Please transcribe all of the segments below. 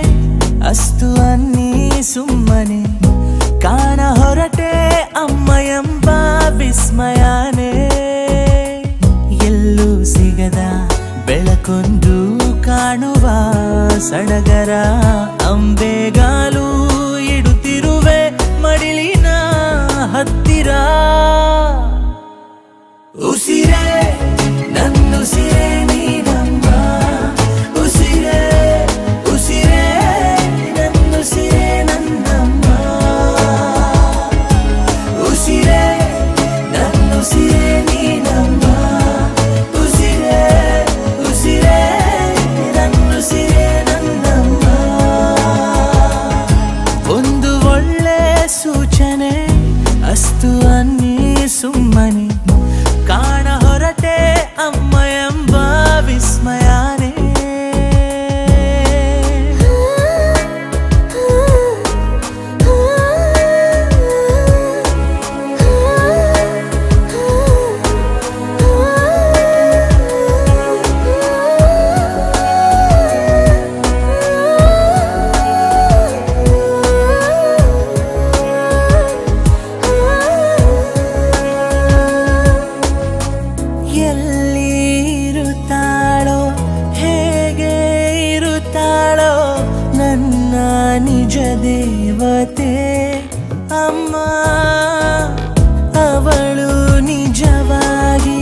ಅಸ್ತು ಅನ್ನಿ ಸುಮ್ಮನೆ ಕಾಣ ಹೊರಟೆ ಅಮ್ಮ ಎಂಬ ವಿಸ್ಮಯನೇ ಎಲ್ಲೂ ಸಿಗದ ಬೆಳಕೊಂದು ಕಾಣುವ ಸಡಗರ ಅಂಬೆಗಾಲು ಇಡುತ್ತಿರುವೆ ಮಡಿಲಿನ ಹತ್ತಿರ ಉಸಿರೇ ನನ್ನುಸಿರೇ ನೀನಮ್ಮ ಉಸಿರೇ ಉಸಿರೇ ನನ್ನುಸಿರೇ ನನ್ನಮ್ಮ ಉಸಿರೇ ನನ್ನುಸಿರೇ ನೀನಮ್ಮ ಉಸಿರೇ ಉಸಿರೇ ನನ್ನುಸಿರೇ ನನ್ನಮ್ಮ ಒಂದು ಒಳ್ಳೆ ಸೂಚನೆ ಅಸ್ತು ಅನ್ನಿ ಸುಮ್ಮನೆ ಕಾಣ ಹೊರಟೆ ಅಮ್ಮ ಎಂಬ ವಿಸ್ಮಯನೇ ಎಲ್ಲಿ ಇರುತ್ತಾಳೋ ಹೇಗೆ ಇರುತ್ತಾಳೋ ನನ್ನ ನಿಜ ದೇವತೆ ಅಮ್ಮ ಅವಳು ನಿಜವಾಗಿ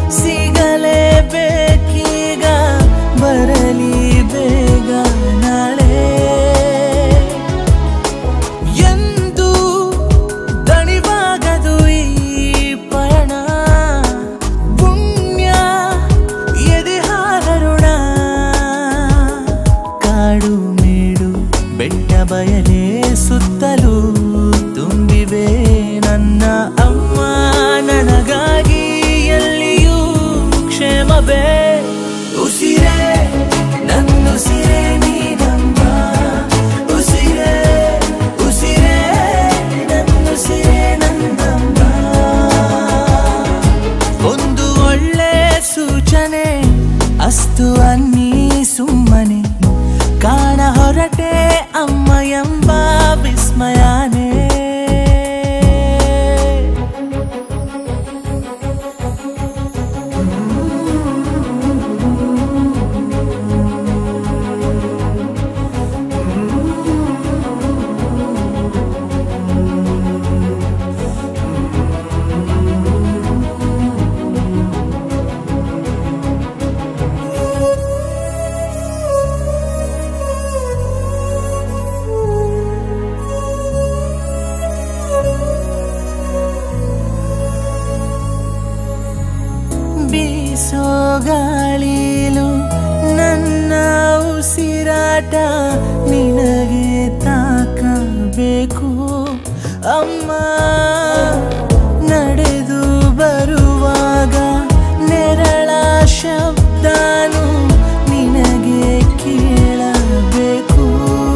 ಸಿಗಲೇಬೇಕೀಗ ಬರಲಿ ಬೇಗ ನಾಳೆ ಎಂದು ದಣಿವಾಗದು ಈ ಪಯಣ ಪುಣ್ಯ ಎದೆಹಾರರುಣ ಕಾಡು ಮೇಡು ಬೆಟ್ಟ ಬಯಲೇ ಸುತ್ತಲೂ ತುಂಬಿವೆ ನನ್ನ ಅಮ್ಮ ನನಗಾಗಿ ಎಲ್ಲಿಯೂ ಕ್ಷೇಮವೇ ಉಸಿರೇ ನನ್ನುಸಿರೇ ನೀನಮ್ಮ ಉಸಿರೇ ಉಸಿರೇ ನನ್ನುಸಿರೇ ನನ್ನಮ್ಮ ಒಂದು ಒಳ್ಳೆ ಸೂಚನೆ ಅಸ್ತು ಅನ್ನಿ ಸುಮ್ಮನೆ ಕಾಣ ಹೊರಟೆ ಅಮ್ಮ ಎಂಬ ವಿಸ್ಮಯನೇ ಬೀಸೋ ಗಾಳಿಲು ನನ್ನ ಉಸಿರಾಟ ನಿನಗೆ ತಾಕಬೇಕು ಅಮ್ಮ ನಡೆದು ಬರುವಾಗ ನೆರಳ ಶಬ್ದನು ನಿನಗೆ ಕೇಳಬೇಕು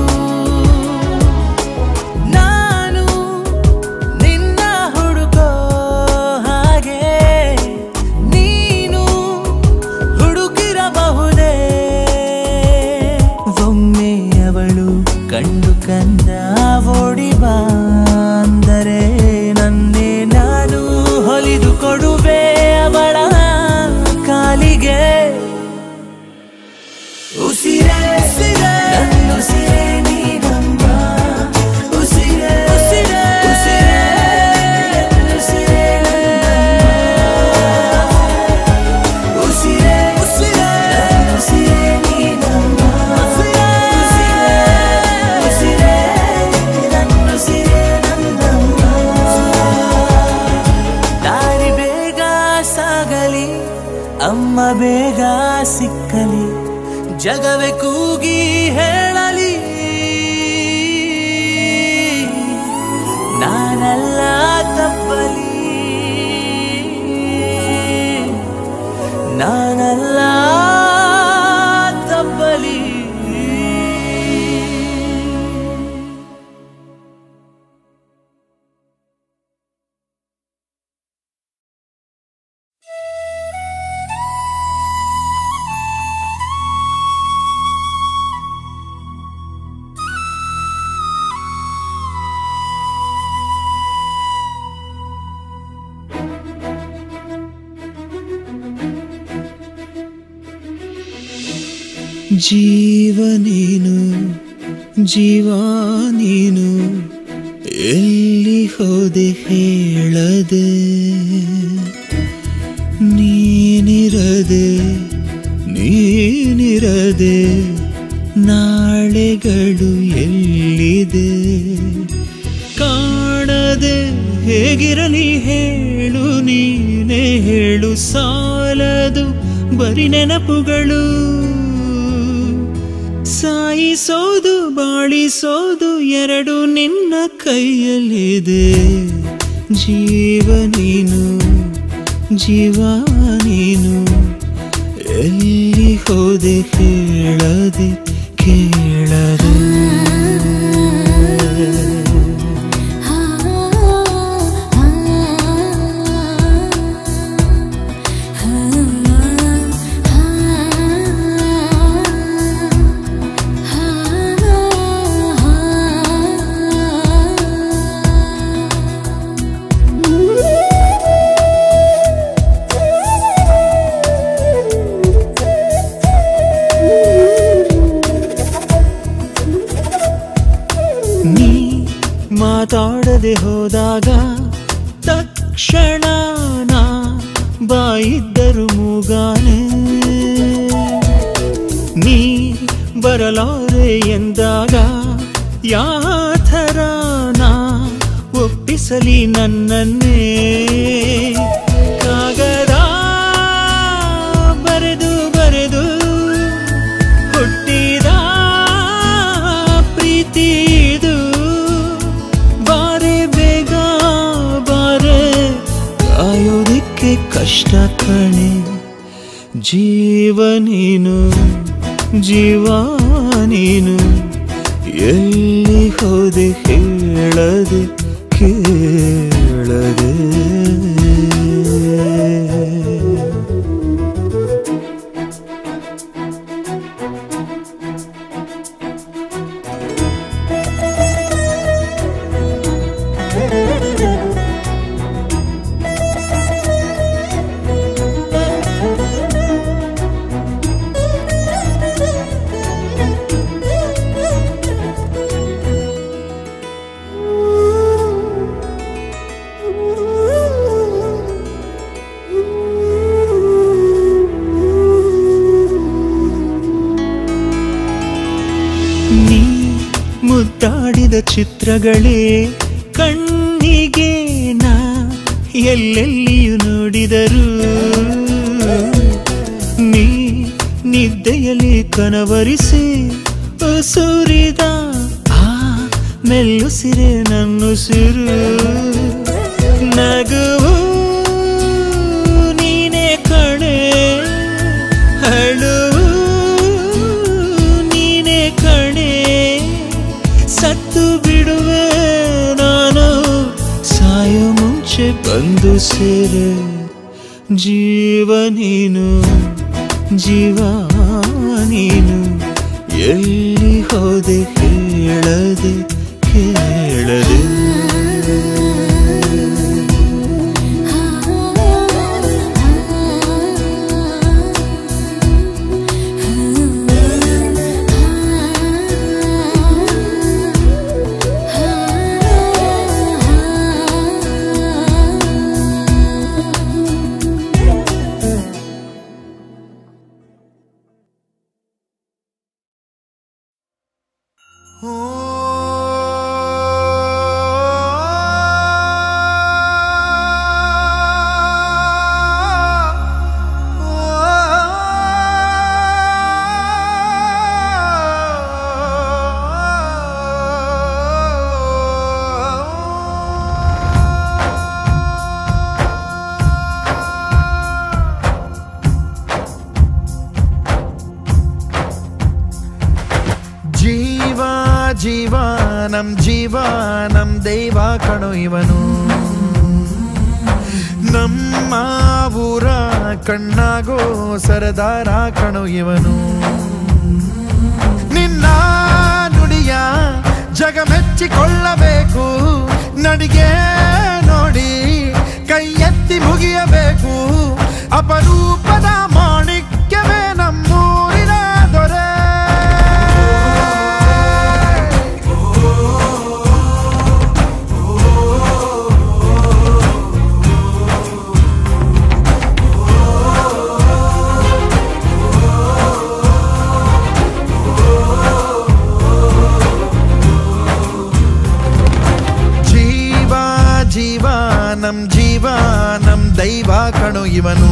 ನಾನು ನಿನ್ನ ಹುಡುಕೋ ಹಾಗೆ ನೀನು ಹುಡುಕಿರಬಹುದೇ ಒಮ್ಮೆ ಅವಳು ಕಂಡು ಕಂದ ಓಡಿ ಬಾ ಅಂದರೆ ನನ್ನೇ ನಾನು ಹೊಲಿದು ಕೊಡುವೆ ಅವಳ ಕಾಲಿಗೆ ಉಸಿರೇ ನನ್ನುಸಿರೇ ನೀನಮ್ಮ ಉಸಿರೇ ಉಸಿರೇ ನನ್ನುಸಿರೇ ನನ್ನಮ್ಮ ಉಸಿರೇ ಉಸಿರೇ ನನ್ನುಸಿರೇ ನೀನಮ್ಮ ಉಸಿರೇ ಉಸಿರೇ ನನ್ನುಸಿರೇ ಜೀವ ನೀನು ಜೀವ ನೀನು ಎಲ್ಲಿ ಹೋದೆ ಹೇಳದೆ ನೀನಿರದೆ ನೀನಿರದೆ ನಾಳೆಗಳು ಎಲ್ಲಿದೆ ಕಾಣದೆ ಹೇಗಿರಲಿ ಹೇಳು ನೀನೇ ಹೇಳು ಸಾಲದು ಬರಿ ನೆನಪುಗಳು ಸಾಯಿಸೋದು ಬಾಳಿಸೋದು ಎರಡು ನಿನ್ನ ಕೈಯಲ್ಲಿದೆ ಜೀವ ನೀನು ಜೀವ ನೀನು ಎಲ್ಲಿ ಹೋದೆ ಕೇಳದೆ ಕೇಳದೆ ನೀ ಮಾತಾಡದೆ ಹೋದಾಗ ತಕ್ಷಣ ನಾ ಬಾಯಿದ್ದರು ಮೂಗಾನೆ ನೀ ಬರಲಾರೆ ಎಂದಾಗ ಯಾಥರ ನಾ ಒಪ್ಪಿಸಲಿ ನನ್ನನ್ನೇ ಕಾಗದ ಬರೆದು ಬರೆದು ಹುಟ್ಟಿದ ಪ್ರೀತಿ ಇದು ಬಾರೆ ಬೇಗ ಬಾರೆ ಕಾಯೋದಿಕ್ಕೆ ಕಷ್ಟ ಕಣೆ ಜೀವ ನೀನು ಜೀವ ನೀನು ಎಲ್ಲಿ ಹೋದೆ ಹೇಳದೆ ಕೇಳದೆ ನೀ ಮುದ್ದಾಡಿದ ಚಿತ್ರಗಳೇ ಕಣ್ಣಿಗೆ ನಾ ಎಲ್ಲೆಲ್ಲಿಯೂ ನೋಡಿದರು ನೀ ನಿದ್ದೆಯಲ್ಲಿ ಕನವರಿಸಿ ಸುರಿದ ಆ ಮೆಲ್ಲುಸಿರೆ ನನ್ನುಸಿರು ನಗುವು ನೀನೇ ಕಣೆ ಅಳುವು ನೀನೇ ಕಣೆ ಸತ್ತು ಬಿಡುವೆ ನಾನು ಸಾಯೋ ಮುಂಚೆ ಬಂದು ಸೇರೆ ಜೀವ ನೀನು ಜೀವ ನೀನು ಎಲ್ಲಿ ಹೋದೆ ಹೇಳದೆ ಕೇಳದೆ ಜೀವ ಜೀವ ನಮ್ ಜೀವ ನಮ್ ದೈವ ಕಣೋ ಇವನು ನಮ್ಮ ಊರ ಕಣ್ಣಾಗೋ ಸರದಾರ ಕಣೋ ಇವನು ನಿನ್ನ ನುಡಿಯ ಜಗ ಮೆಚ್ಚಿಕೊಳ್ಳಬೇಕು ನಡಿಗೆ ನೋಡಿ ಕೈ ಎತ್ತಿ ಮುಗಿಯಬೇಕು ಅಪರೂಪದ ಮಾಣಿಕ್ಯವೇ ನಮ್ಮೂರಿನ ದೊರೆ ದೈವ ಕಣು ಇವನು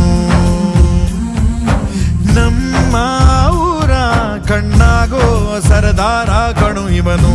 ನಮ್ಮ ಊರ ಕಣ್ಣಾಗೋ ಸರದಾರ ಕಣು ಇವನು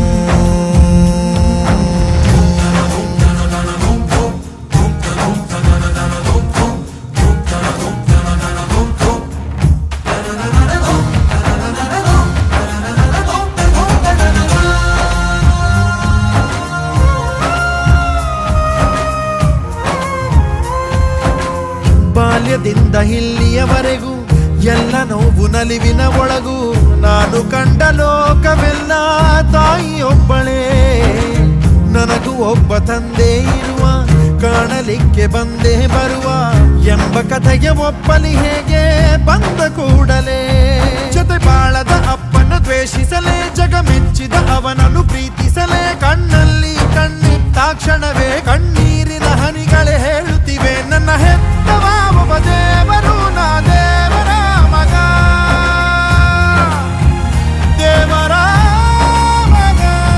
ಬಾಲ್ಯದಿಂದ ಇಲ್ಲಿಯವರೆಗೂ ಎಲ್ಲ ನೋವು ನಲಿವಿನ ಒಳಗೂ ನಾನು ಕಂಡ ಲೋಕವೆಲ್ಲ ತಾಯಿಯೊಬ್ಬಳೇ ನನಗೂ ಒಬ್ಬ ತಂದೆ ಇರುವ ಕಾಣಲಿಕ್ಕೆ ಬಂದೇ ಬರುವ ಎಂಬ ಕಥೆಗೆ ಒಪ್ಪಲಿ ಹೇಗೆ ಬಂದ ಕೂಡಲೇ ಜೊತೆ ಬಾಳದ ಅಪ್ಪನ ದ್ವೇಷಿಸಲೇ ಜಗ ಮೆಚ್ಚಿದ ಅವನನ್ನು ಪ್ರೀತಿಸಲೇ ಕಣ್ಣಲ್ಲಿ ಕಣ್ಣಿಟ್ಟಾಕ್ಷಣವೇ ಕಣ್ಣೀರಿನ ಹನಿಗಳೇ ಹೇಳುತ್ತಿವೆ ನನ್ನ ಹೆತ್ತವ ಒಬ್ಬ ದೇವರು ನಾ ದೇವರ ಮಗ ದೇವರ ಮಗ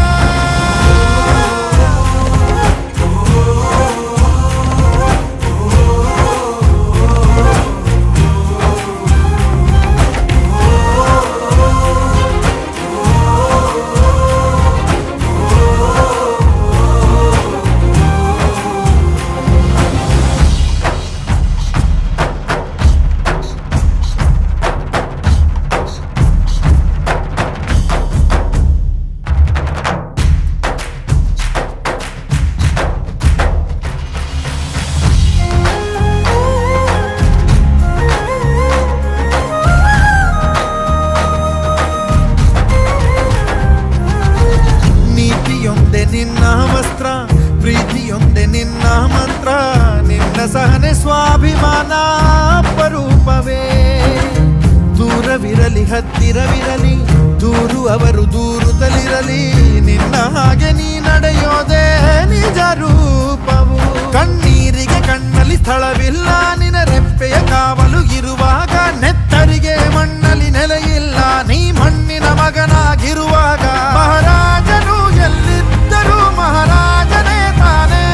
ನೀತಿಯೊಂದೆ ನಿನ್ನ ವಸ್ತ್ರ ಪ್ರೀತಿಯೊಂದೆ ನಿನ್ನ ಮಂತ್ರ ನಿನ್ನ ಸಹನೆ ಸ್ವಾಭಿಮಾನ ಅಪರೂಪವೇ ದೂರವಿರಲಿ ಹತ್ತಿರವಿರಲಿ ದೂರು ಅವರು ದೂರುತ್ತಲಿರಲಿ ನಿನ್ನ ಹಾಗೆ ನೀ ನಡೆಯೋದೇ ನಿಜ ರೂಪವು ಕಣ್ಣೀರಿಗೆ ಕಣ್ಣಲ್ಲಿ ಸ್ಥಳವಿಲ್ಲ ನಿನ ರೆಪ್ಪೆಯ ಕಾವಲು ಇರುವಾಗ ನೆತ್ತರಿಗೆ ಮಣ್ಣಲ್ಲಿ ನೆಲೆಯಿಲ್ಲ ನೀ ಮಣ್ಣಿನ ಮಗನಾಗಿರುವಾಗ ಮಹಾರಾಜನು ಎಲ್ಲಿದ್ದರೂ ಮಹಾರಾಜನೇ ತಾನೇ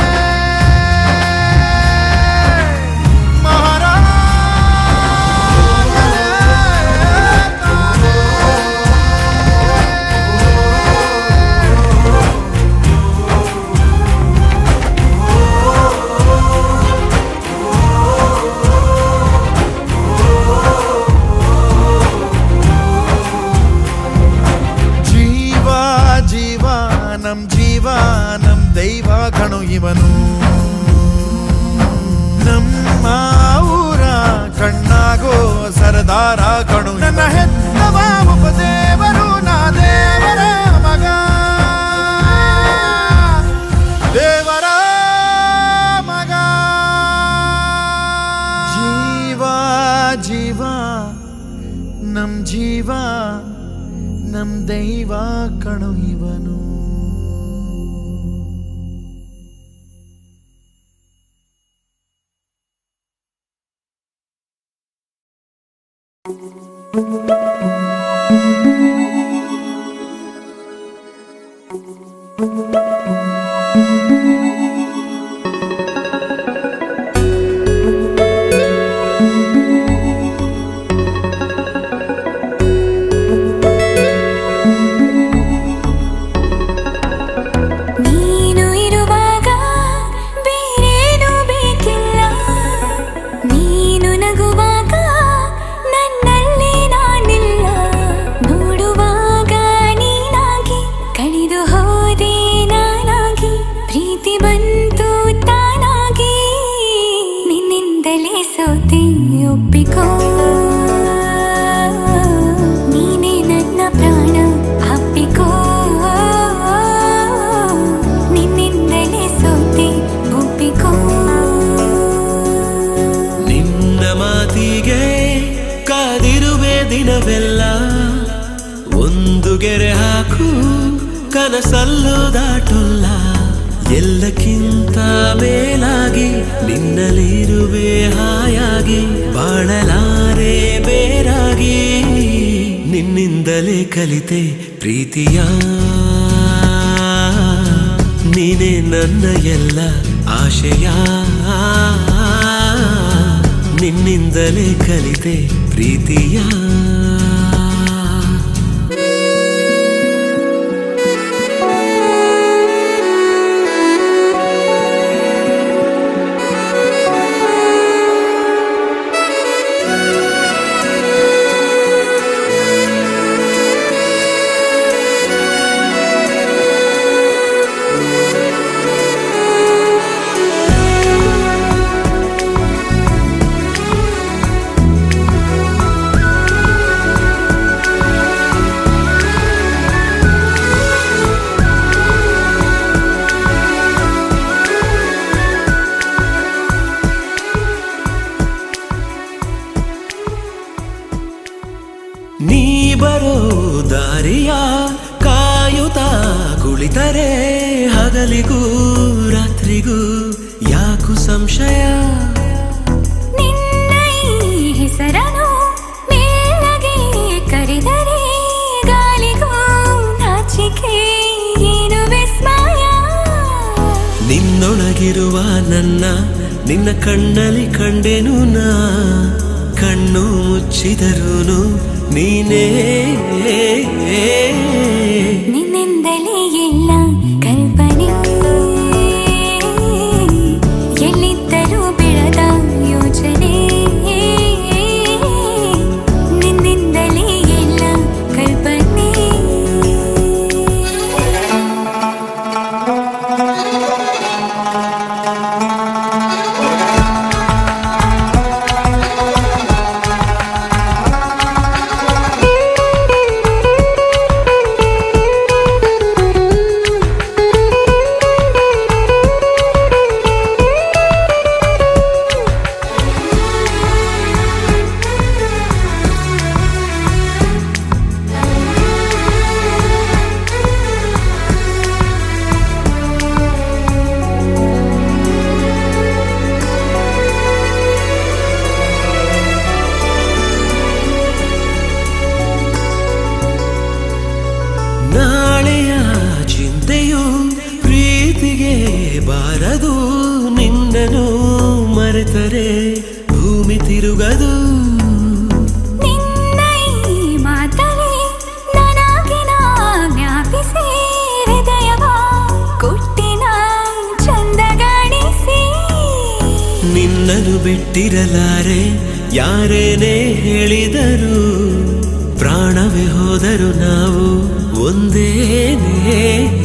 ಮಹಾರಾಜನೇ ಜೀವ ಜೀವ ನಮ್ ಜೀವ ನಮ್ ದೈವ ಕಣು ಇವನು ನಮ್ಮ ಊರ ಕಣ್ಣಾಗೋ ಸರದಾರ ಕಣು ನನ್ನ ಹೆತ್ತವ ಒಬ್ಬ ದೇವರು ನಾ ದೇವರ ಮಗ ದೇವರ ಮಗ ಜೀವ ಜೀವ ನಮ್ ಜೀವ ನಮ್ ದೈವ ಕಣು ಇವನು ನೀನು ಇರುವಾಗ ಬೇರೇನು ಬೇಕಿಲ್ಲ ನೀನು ನಗುವಾಗ ನನ್ನಲ್ಲಿ ನಾನಿಲ್ಲ ನೋಡುವಾಗ ನೀನಾಗಿ ಕಳೆದು ಹೋದೆ ನಾನಾಗಿ ಪ್ರೀತಿ ಬಂತು ತಾನಾಗಿ ನಿನ್ನಿಂದಲೇ ಸೋತೆ ಒಪ್ಪಿಕೋ ನೀನೇ ನನ್ನ ಪ್ರಾಣ ಅಪ್ಪಿಕೋ ನಿನ್ನಿಂದಲೇ ಸೋತೆ ಒಪ್ಪಿಕೋ ನಿನ್ನ ಮಾತಿಗೆ ಕಾದಿರುವೆ ದಿನವೆಲ್ಲ ಒಂದು ಗೆರೆ ಹಾಕು ಕನಸಲ್ಲೂ ದಾಟುಲ್ಲ ಎಲ್ಲಕ್ಕಿಂತ ಮೇಲಾಗಿ ನಿನ್ನಲ್ಲಿರುವೆ ಹಾಯಾಗಿ ಬಾಳಲಾರೆ ಬೇರಾಗಿ ನಿನ್ನಿಂದಲೇ ಕಲಿತೆ ಪ್ರೀತಿಯ ನೀನೇ ನನ್ನ ಎಲ್ಲ ಆಶಯ ನಿನ್ನಿಂದಲೇ ಕಲಿತೆ ಪ್ರೀತಿಯ ನೀ ಬರೋ ದಾರಿಯ ಕಾಯುತ್ತಾ ಕುಳಿತರೆ ಹಗಲಿಗೂ ರಾತ್ರಿಗೂ ಯಾಕು ಸಂಶಯ ನಿನ್ನ ಈ ಹೆಸರನು ಮೇಲಗೆ ಕರೆದರೆ ಗಾಳಿಗೂ ನಾಚಿಕೆ ಏನು ವಿಸ್ಮಯ ನಿನ್ನೊಳಗಿರುವ ನನ್ನ ನಿನ್ನ ಕಣ್ಣಲ್ಲಿ ಕಂಡೆನು ನಾ ಕಣ್ಣು ಮುಚ್ಚಿದರೂನು ನೀನೇ ನಿನ್ನಿಂದಲೇ ಎಲ್ಲ ಕಲ್ಪನೆ ಎಲ್ಲಿದ್ದರೂ ಬೆಳೆದ ಯೋಚನೆ ನಿನ್ನಿಂದಲೇ ಎಲ್ಲ ಕಲ್ಪನೆ ನಾಳೆಯ ಚಿಂತೆಯು ಪ್ರೀತಿಗೆ ಬಾರದು ನಿನ್ನನು ಮರೆತರೆ ಭೂಮಿ ತಿರುಗದು ನಿನ್ನ ಈ ಮಾತಲ್ಲಿ ನನಗಿನ ಜ್ಞಾಪಿಸಿ ಹೃದಯವ ಕೊಟ್ಟಿನ ಚಂದಗಾಣಿಸಿ ನಿನ್ನನು ಬಿಟ್ಟಿರಲಾರೆ ಯಾರೇನೇ ಹೇಳಿದರು ಪ್ರಾಣವೇ ಹೋದರು ನಾವು ಒಂದೇನೇ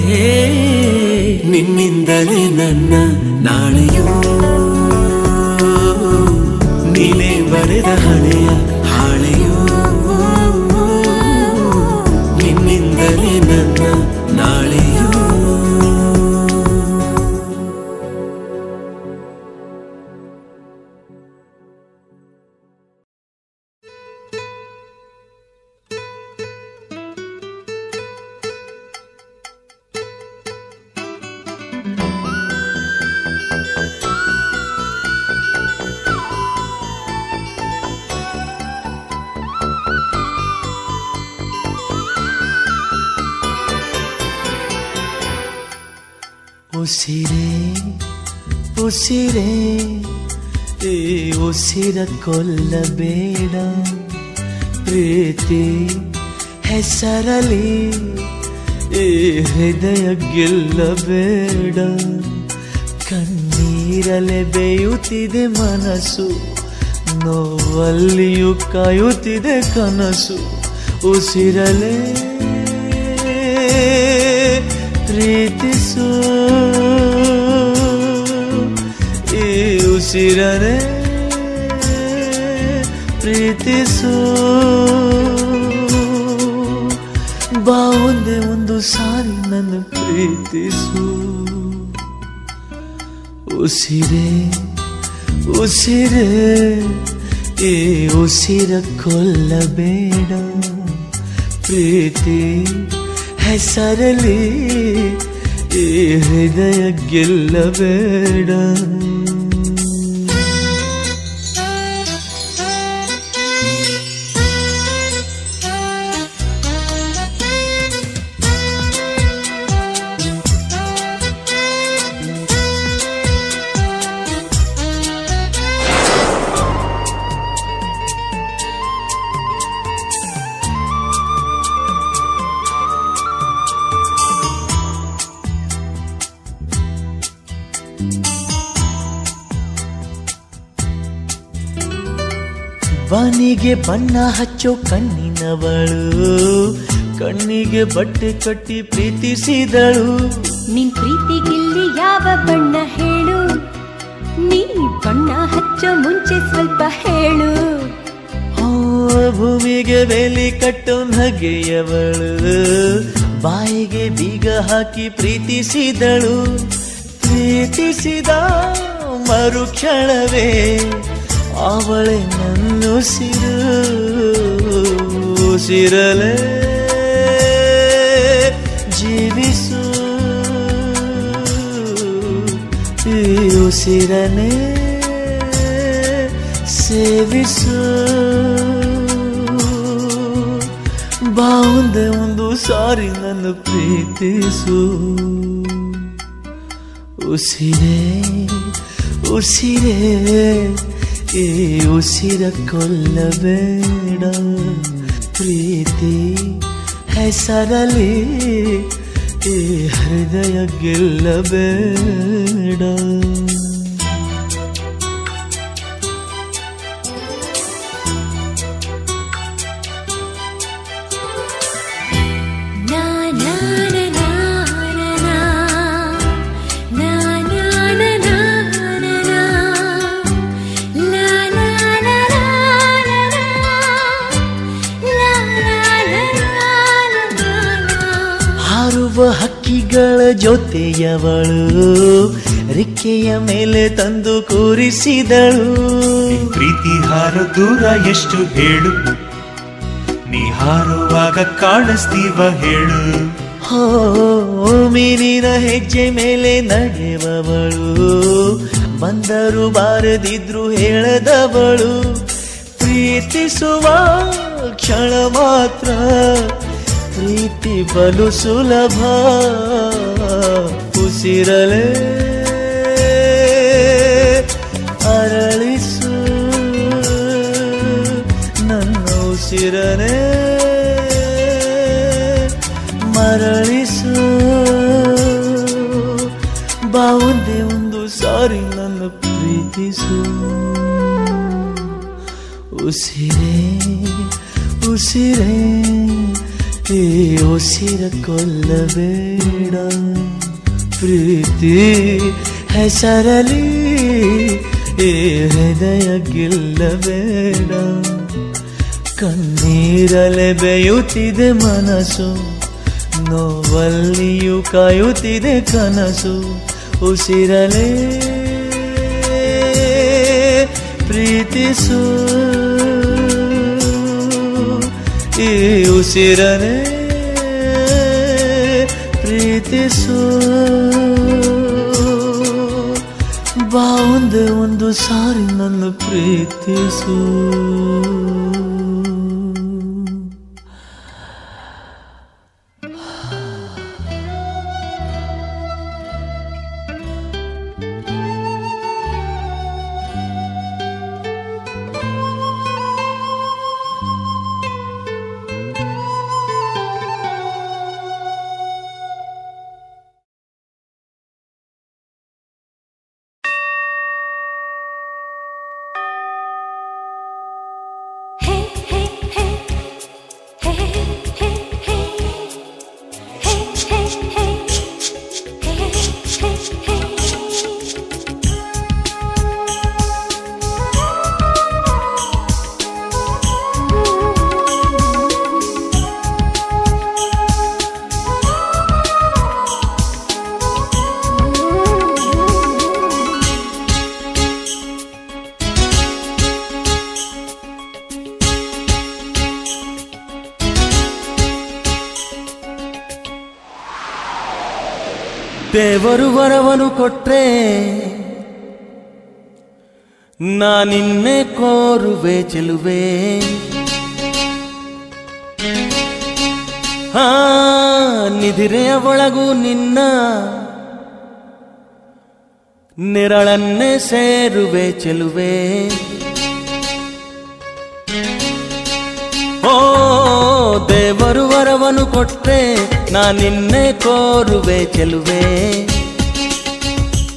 ನಿನ್ನಿಂದಲೇ ನನ್ನ ನಾಳೆಯೂ ನೀನೇ ಬರೆದ ಹಳೆಯ ಹಾಳೆಯೂ ನಿನ್ನಿಂದಲೇ ನನ್ನ ನಾಳೆಯೂ ಉಸಿರೇ ಉಸಿರೇ ಈ ಉಸಿರ ಕೊಲ್ಲಬೇಡ ಪ್ರೀತಿ ಹೆಸರಲಿ ಈ ಹೃದಯ ಗೆಲ್ಲಬೇಡ ಕಣ್ಣೀರಲೆ ಬೇಯುತ್ತಿದೆ ಮನಸ್ಸು ನೋವಲ್ಲಿಯೂ ಕಾಯುತ್ತಿದೆ ಕನಸು ಉಸಿರಲೇ ಪ್ರೀತಿಸು ಈ ಉಸಿರನೆ ಪ್ರೀತಿಸು ಬಾ ಒಂದೇ ಒಂದು ಸಾರಿ ನನ್ನ ಪ್ರೀತಿಸು ಉಸಿರೇ ಉಸಿರೇ ಈ ಉಸಿರ ಕೊಲ್ಲಬೇಡ ಪ್ರೀತಿ ಹೆಸರಲಿ ಈ ಹೃದಯ ಗೆಲ್ಲಬೇಡ ಬಾನಿಗೆ ಬಣ್ಣ ಹಚ್ಚೋ ಕಣ್ಣಿನವಳು ಕಣ್ಣಿಗೆ ಬಟ್ಟೆ ಕಟ್ಟಿ ಪ್ರೀತಿಸಿದಳು ನಿನ್ ಪ್ರೀತಿಗಿಲ್ಲಿ ಯಾವ ಬಣ್ಣ ಹೇಳು ನೀ ಬಣ್ಣ ಹಚ್ಚೋ ಮುಂಚೆ ಸ್ವಲ್ಪ ಹೇಳು ಆ, ಭೂಮಿಗೆ ಬೇಲಿ ಕಟ್ಟೋ ನಗೆಯವಳು ಬಾಯಿಗೆ ಬೀಗ ಹಾಕಿ ಪ್ರೀತಿಸಿದಳು ಪ್ರೀತಿಸಿದ ಮರುಕ್ಷಣವೇ ಅವಳೆ ನನ್ನುಸಿರು ಉಸಿರಲೇ ಜೀವಿಸು ಈ ಉಸಿರನೇ ಸೇವಿಸು ಬಾವುಂದೆ ಒಂದು ಸಾರಿ ನನ್ನ ಪ್ರೀತಿಸು ಉಸಿರೇ ಉಸಿರೇ ಈ ಉಸಿರ ಕೊಲ್ಲಬೇಡ ಪ್ರೀತಿ ಹೆಸರಲಿ ಈ ಹೃದಯ ಗೆಲ್ಲಬೇಡ ನಾ ನಾ ನಾ ನಾ ನಾ ನಾ ನಾ ನಾ ನಾ ನಾ ನಾ ಲಾ ಲಾ ಲಾ ಲಾ ಲಾ ಲಾ ಲಾ ಹಾರುವ ಹಕ್ಕಿಗಳ ಜೊತೆಯವಳು ರಿಕ್ಕೆಯ ಮೇಲೆ ತಂದು ಕೂರಿಸಿದಳು ಪ್ರೀತಿ ಹಾರೋ ದೂರ ಎಷ್ಟು ಹೇಳು ನೀ ಹಾರುವಾಗ ಕಾಣಿಸ್ತೀವ ಹೇಳು ಹೋ ಮೀನಿನ ಹೆಜ್ಜೆ ಮೇಲೆ ನಡೆಯುವವಳು ಬಂದರು ಬಾರದಿದ್ರು ಹೇಳದವಳು ಪ್ರೀತಿಸುವ ಕ್ಷಣ ಮಾತ್ರ ಪ್ರೀತಿ ಬಲು ಸುಲಭ ಉಸಿರಲೇ ಅರಳಿಸು ನನ್ನ ಉಸಿರನೇ ಮರಳಿಸು ಬಾವುದೇ ಒಂದು ಸಾರಿ ನನ್ನ ಪ್ರೀತಿಸು ಉಸಿರೇ ಉಸಿರೇ ಈ ಉಸಿರ ಕೊಲ್ಲಬೇಡ ಪ್ರೀತಿ ಹೆಸರಲಿ ಈ ಹೃದಯ ಗೆಲ್ಲಬೇಡ ಕಣ್ಣೀರಲೆ ಬೇಯುತ್ತಿದೆ ಮನಸ್ಸು ನೋವಲ್ಲಿಯೂ ಕಾಯುತ್ತಿದೆ ಕನಸು ಉಸಿರಲೇ ಪ್ರೀತಿಸು ಈ ಉಸಿರನೇ ಪ್ರೀತಿಸು ಬಾವುಂದೆ ಒಂದು ಸಾರಿ ನನ್ನ ಪ್ರೀತಿಸು ಹೇ ಹೇ ಹೇ ಹೇ ಹೇ ಹೇ ಹೇ ಹೇ ಹೇ ಹೇ ದೇವರು ವರವನು ಕೊಟ್ರೆ ನಾನಿನ್ನೆ ಕೋರುವೆ ಚೆಲುವೆ ಹಾ ನಿಧಿರೆಯ ಒಳಗೂ ನಿನ್ನ ನೆರಳನ್ನೇ ಸೇರುವೆ ಚೆಲುವೆ ಓ ದೇವರು ವರವನು ಕೊಟ್ರೆ ನಾನಿನ್ನೆ ಕೋರುವೆ ಚೆಲುವೆ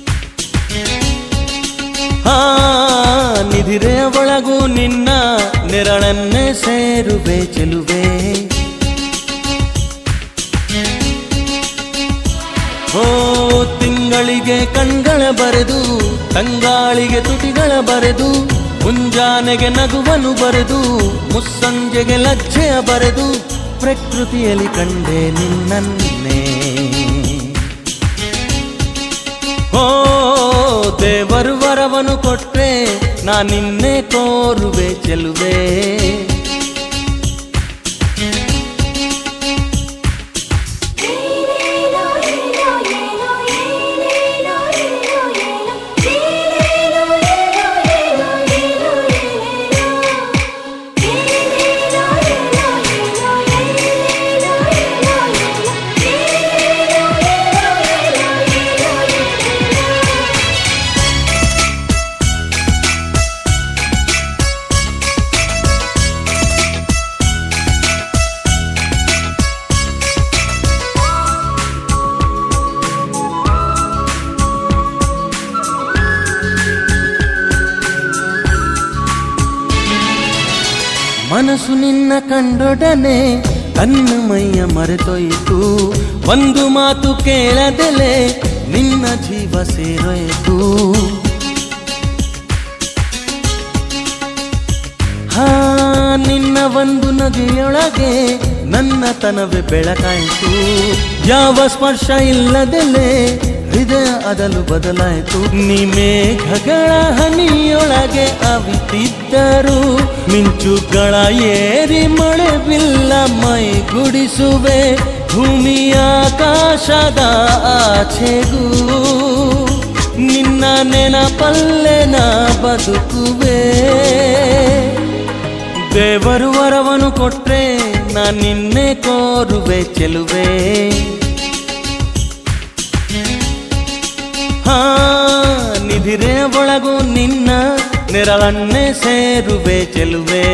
ಹಾ ನಿಧಿರೆಯ ಒಳಗೂ ನಿನ್ನ ನೆರಳನ್ನೇ ಸೇರುವೆ ಚೆಲುವೆ ಓ ತಿಂಗಳಿಗೆ ಕಣ್ಗಳ ಬರೆದು ತಂಗಾಳಿಗೆ ತುಟಿಗಳ ಬರೆದು ಮುಂಜಾನೆಗೆ ನಗುವನು ಬರೆದು ಮುಸ್ಸಂಜೆಗೆ ಲಜ್ಜೆಯ ಬರೆದು ಪ್ರಕೃತಿಯಲ್ಲಿ ಕಂಡೆ ನಿನ್ನನ್ನೇ ಓ ದೇವರು ವರವನು ಕೊಟ್ರೆ ನಾ ನಿನ್ನೆ ಕೋರುವೆ ಚೆಲುವೆ ಮನಸ್ಸು ನಿನ್ನ ಕಂಡೊಡನೆ ತನ್ನ ಮೈಯ ಮರೆತೊಯ್ತು ಒಂದು ಮಾತು ಕೇಳದೆಲೆ ನಿನ್ನ ಜೀವ ಸೇರೊಯ್ತು ಹಾ ನಿನ್ನ ಒಂದು ನದಿಯೊಳಗೆ ನನ್ನ ತನವೇ ಬೆಳಕಾಯಿತು ಯಾವ ಸ್ಪರ್ಶ ಇಲ್ಲದೆಲೆ ಹೃದಯ ಅದಲು ಬದಲಾಯಿತು ನೀ ಮೇಘಗಳ ಹನಿಯೊಳಗೆ ಅವಿತಿದ್ದರು ಮಿಂಚುಗಳ ಏರಿ ಮಳೆ ಬಿಲ್ಲ ಮೈ ಗುಡಿಸುವೆ ಭೂಮಿಯ ಆಕಾಶದ ಆಚೆಗೂ ನಿನ್ನ ನೆನಪಲ್ಲೆ ನಾ ಬದುಕುವೆ ದೇವರು ವರವನು ಕೊಟ್ರೆ ನಾ ನಿನ್ನೆ ಕೋರುವೆ ಚೆಲುವೆ ಹಾ ನಿಧಿರೆ ಒಳಗು ನಿನ್ನ ನೆರಳನ್ನೇ ಸೇರುವೆ ಚೆಲುವೆ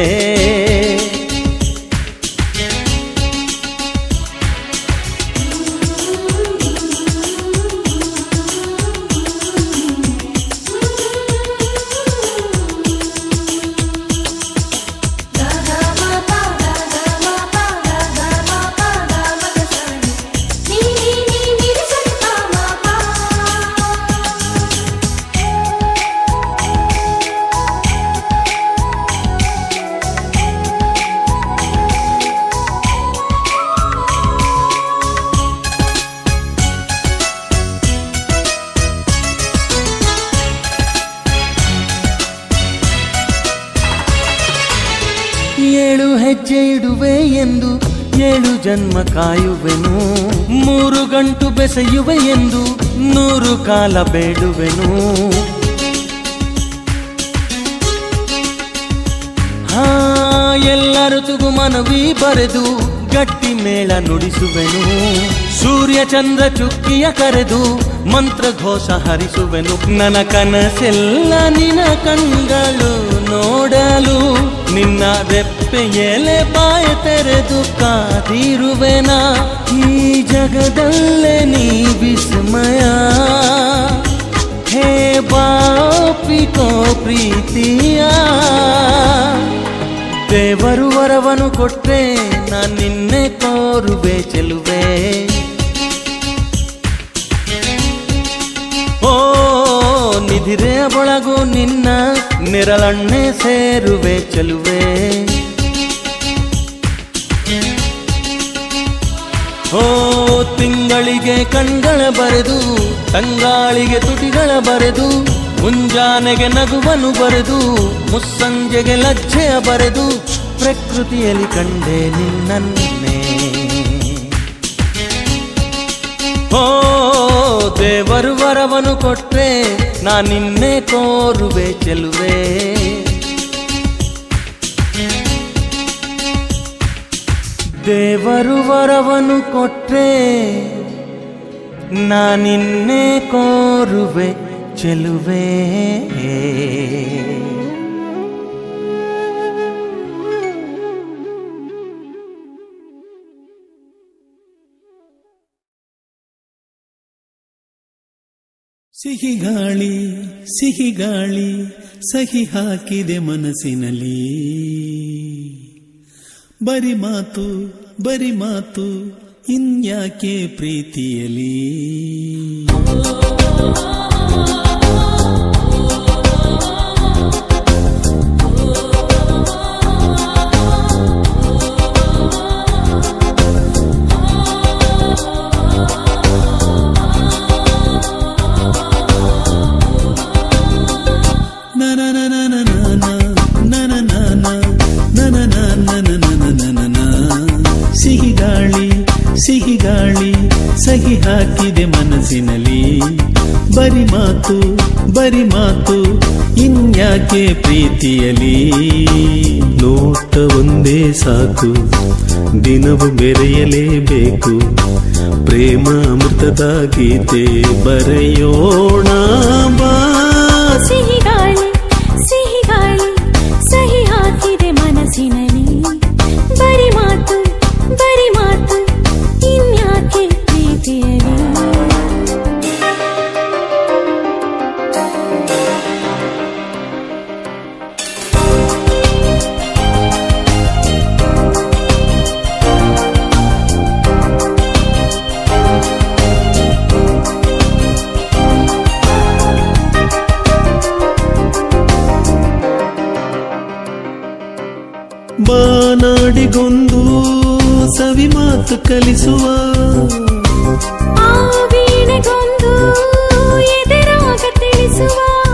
ಏಳು ಹೆಜ್ಜೆ ಇಡುವೆ ಎಂದು ಏಳು ಜನ್ಮ ಕಾಯುವೆನು ಮೂರು ಗಂಟು ಬೆಸೆಯುವೆ ಎಂದು ನೂರು ಕಾಲ ಬೇಡುವೆನು ಹಾ ಎಲ್ಲರೂ ತುಗು ಮನವಿ ಬರೆದು ಗಟ್ಟಿ ಮೇಳ ನುಡಿಸುವೆನು ಸೂರ್ಯ ಚಂದ್ರ ಚುಕ್ಕಿಯ ಕರೆದು ಮಂತ್ರ ಘೋಷ ಹರಿಸುವೆನು ನನ್ನ ಕನಸೆಲ್ಲ ನಿನ ಕಣ್ಗಳು ನೋಡಲು ನಿನ್ನ ರೆಪ್ಪೆ ಎಲೆ ಬಾಯ ತೆರೆದು ಕಾದಿರುವೆನ ಈ ಜಗದಲ್ಲೇ ನೀ ವಿಸ್ಮಯ ಹೇ ಬಾಪಿಕೋ ಪ್ರೀತಿಯ ದೇವರು ವರವನು ಕೊಟ್ರೆ ನಾ ನಿನ್ನೆ ಕೋರುವೆ ಚೆಲುವೆ ಓ ನಿಧಿರೆ ಒಳಗು ನಿನ್ನ ನೆರಳನ್ನೇ ಸೇರುವೆ ಚೆಲುವೆ ಓ ತಿಂಗಳಿಗೆ ಕಣ್ಗಳ ಬರೆದು ತಂಗಾಳಿಗೆ ತುಟಿಗಳ ಬರೆದು ಮುಂಜಾನೆಗೆ ನಗುವನು ಬರೆದು ಮುಸ್ಸಂಜೆಗೆ ಲಜ್ಜೆಯ ಬರೆದು ಪ್ರಕೃತಿಯಲ್ಲಿ ಕಂಡೆ ನಿನ್ನನ್ನೇ ಓ ದೇವರು ವರವನು ಕೊಟ್ರೆ ನಾ ನಿನ್ನೆ ಕೋರುವೆ ಚೆಲುವೆ ದೇವರು ವರವನು ಕೊಟ್ರೆ ನಾ ನಿನ್ನೆ ಕೋರುವೆ ಚೆಲುವೆ ಸಿಹಿ ಗಾಳಿ ಸಿಹಿ ಗಾಳಿ ಸಹಿ ಹಾಕಿದೆ ಮನಸ್ಸಿನಲ್ಲಿ ಬರಿ ಮಾತು ಬರಿ ಮಾತು ಇನ್ಯಾಕೆ ಪ್ರೀತಿಯಲಿ ಸಿಹಿ ಗಾಳಿ ಸಿಹಿ ಗಾಳಿ ಸಹಿ ಹಾಕಿದೆ ಮನಸ್ಸಿನಲ್ಲಿ ಬರಿ ಮಾತು ಬರಿ ಮಾತು ಇನ್ಯಾಕೆ ಪ್ರೀತಿಯಲಿ ನೋಟ ಒಂದೇ ಸಾಕು ದಿನವು ಬೆರೆಯಲೇಬೇಕು ಪ್ರೇಮ ಅಮೃತದ ಗೀತೆ ಬರೆಯೋಣ ಬಾ ಸಿಹಿ ಗಾಳಿ ಸಿಹಿ ಗಾಳಿ ಸಹಿ ಹಾಕಿದೆ ಮನಸ್ಸಿನಲ್ಲಿ ಬರಿ ಮಾತು ಬರಿ ಮಾತು ಇನ್ಯಾಕೆ ಪ್ರೀತಿಯಲಿ ಬಾನಾಡಿಗೊಂದು ಸವಿ ಮಾತು ಕಲಿಸುವ ಆ ವೀಣೆಗೊಂದು ಎದುರಾಗ ತಿಳಿಸುವ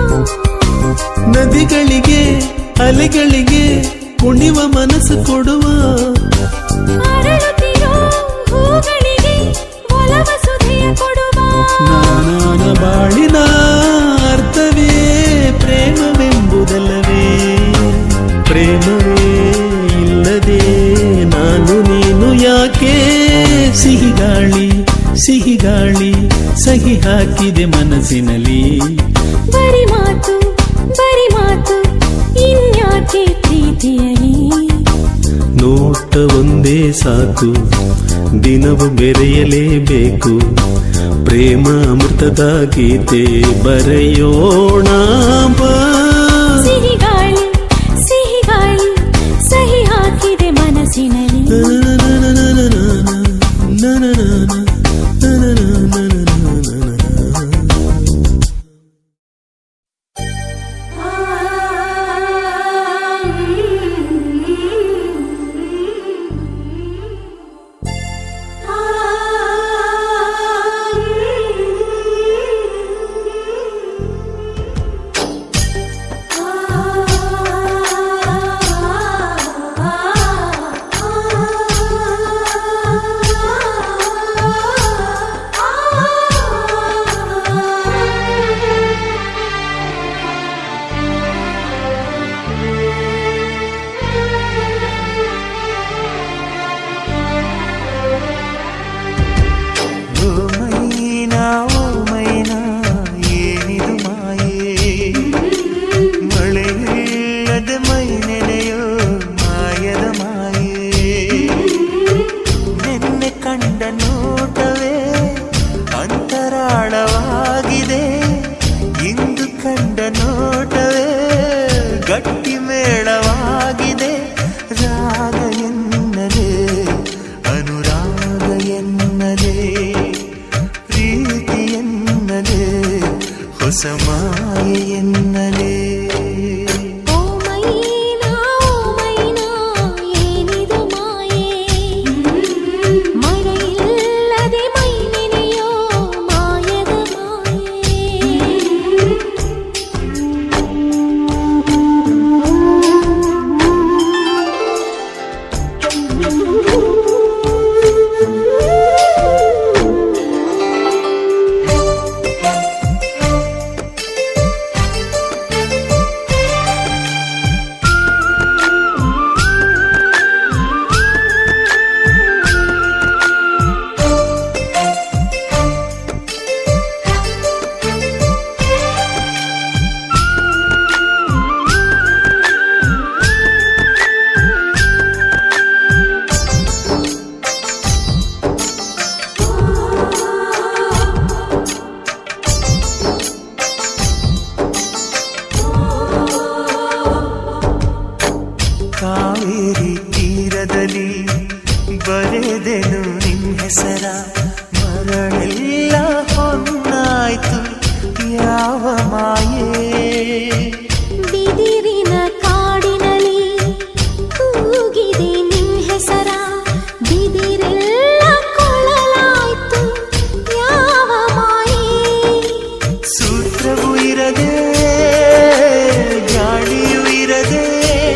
ನದಿಗಳಿಗೆ ಅಲೆಗಳಿಗೆ ಕುಣಿವ ಮನಸ್ಸು ಕೊಡುವ ಅರಳುತ್ತಿರೋ ಹೂಗಳಿಗೆ ಒಲವ ಸುಧೆಯ ಕೊಡುವ ನಾನಾನ ಬಾಳಿನ ಅರ್ಥವೇ ಪ್ರೇಮವೆಂಬುದಲ್ಲವೇ ಪ್ರೇಮವೇ ಇಲ್ಲದೆ ನಾನು ನೀನು ಯಾಕೆ ಸಿಹಿ ಗಾಳಿ ಸಿಹಿ ಗಾಳಿ ಸಹಿ ಹಾಕಿದೆ ಮನಸ್ಸಿನಲ್ಲಿ ಬರಿ ಮಾತು ಬರಿ ಮಾತು ಇನ್ಯಾಕೆ ಪ್ರೀತಿಯಲಿ ನೋಟ ಒಂದೇ ಸಾಕು ದಿನವು ಬೆರೆಯಲೇಬೇಕು ಪ್ರೇಮ ಅಮೃತದ ಗೀತೆ ಬರೆಯೋಣ ಬಾ ಸಿಹಿ ಗಾಳಿ ಸಿಹಿ ಗಾಳಿ ಸಹಿ ಹಾಕಿದೆ ಮನಸ್ಸಿನಲ್ಲಿ ಓ ಮೈನಾ ಓ ಮೈನಾ ಏನಿದು ಮಾಯೆ ಮಳೆಯಿಲ್ಲದ ಮೈ ನೆನೆಯೋ ಮಾಯದ ಮಾಯೆ ನಿನ್ನೆ ಕಂಡ ನೋಟವೇ ಅಂತರಾಳವಾಗಿದೆ ಇಂದು ಕಂಡ ನೋಟವೇ ಗಟ್ಟಿ ಮೇಳವಾಗಿದೆ ರಾಗ ಎನ್ನಲೇ ಅನುರಾಗ ಎನ್ನಲೇ ಪ್ರೀತಿ ಎನ್ನಲೇ ಹೊಸ ಮಾಯೆ ಎನ್ನಲೇ ಓ ಮೈನಾ ಓ ಮೈನಾ ಏನಿದು ಮಾಯೆ ಮಳೆಯಿಲ್ಲದೆ ಮೈ ನೆನೆಯೋ ಮಾಯದ ಮಾಯೆ ಓ ಎಲ್ಲ ಹೊನ್ನಾಯ್ತು ಯಾವ ಮಾಯೇ ಬಿದಿರಿನ ಕಾಡಿನಲ್ಲಿ ಕೂಗಿದೆ ನಿನ್ ಹೆಸರ ಬಿದಿರೆಲ್ಲ ಕೊಳಲಾಯ್ತು ಯಾವ ಮಾಯೇ ಸೂತ್ರವೂ ಇರದೆ ಗಾಳಿಯೂ ಇರದೆ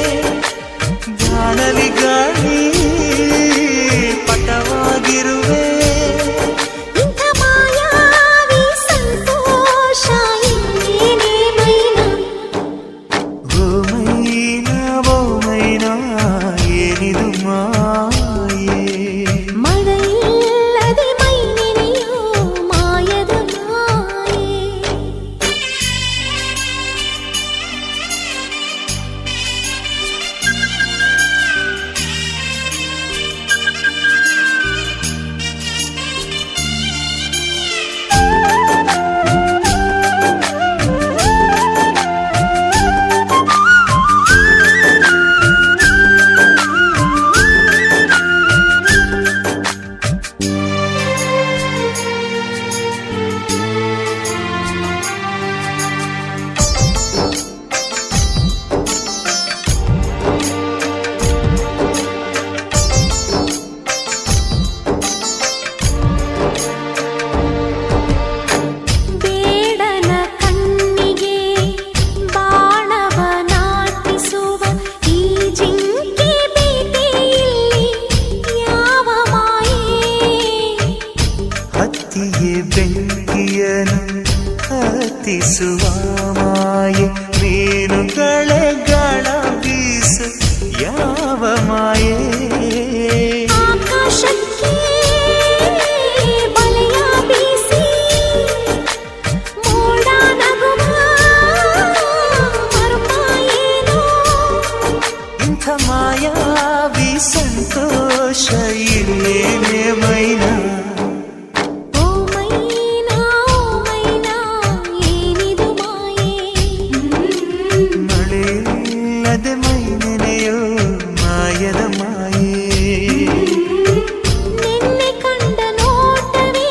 ಗಾಳಲಿ ಗಾಳಿ ಪಟವಾಗಿರುವೆ ಇಂಥ ಮಾಯಾವಿ ಸಂತೋಷ ಇನ್ನೇನೇ ಮೈನ ಓ ಮೈನಾ ಓ ಮೈನಾ ಏನಿದು ಮಾಯೇ ಮಳೆಯಿಲ್ಲದೆ ಮೈ ನೆನೆಯೋ ಮಾಯದ ಮಾಯೆ ಬೇಡನ ಕಣ್ಣಿಗೆ ಬಾಣವ ನಾಟಿಸುವ ಈ ಜಿಂಕೆ ಬೇಟೆಯಲ್ಲಿ ಯಾವ ಮಾಯೆ ಹತ್ತಿಗೆ ಬೆಂಕಿಯನು ಹತ್ತಿಸುವ ಮಾಯೆ ಮೀನುಗಳೇ ಗಳ ಬೀಸು ಯಾವ ಮಾಯೆ ಆಕಾಶಕ್ಕೆ ಬಲೆಯ ಬೀಸಿ ಮೋಡ ನಗುವ ಮರುಪ ಏನೋ ಇಂಥ ಮಾಯಾವಿ ಸಂತೋಷ ಇಲ್ಲೇನೆ ಮೈನಾ ಓ ಮೈನಾ ಓ ಮೈನಾ ಏನಿದು ಮಾಯೆ ಮಳೆಯಿಲ್ಲದೆ ಮೈ ನೆನೆಯೋ ಮಾಯದ ಮಾಯೇ ನಿನ್ನೆ ಕಂಡ ನೋಟವೇ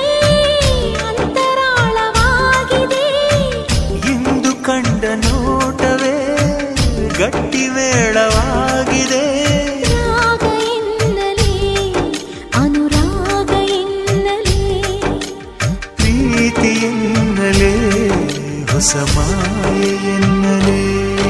ಅಂತರಾಳವಾಗಿದೆ ಇಂದು ಕಂಡ ನೋಟವೇ ಗಟ್ಟಿ ಮೇಳವಾಗಿದೆ ರಾಗ ಎನ್ನಲೇ ಅನುರಾಗ ಎನ್ನಲೇ ಪ್ರೀತಿ ಎನ್ನಲೇ ಹೊಸ ಮಾಯೆ ಎನ್ನಲೇ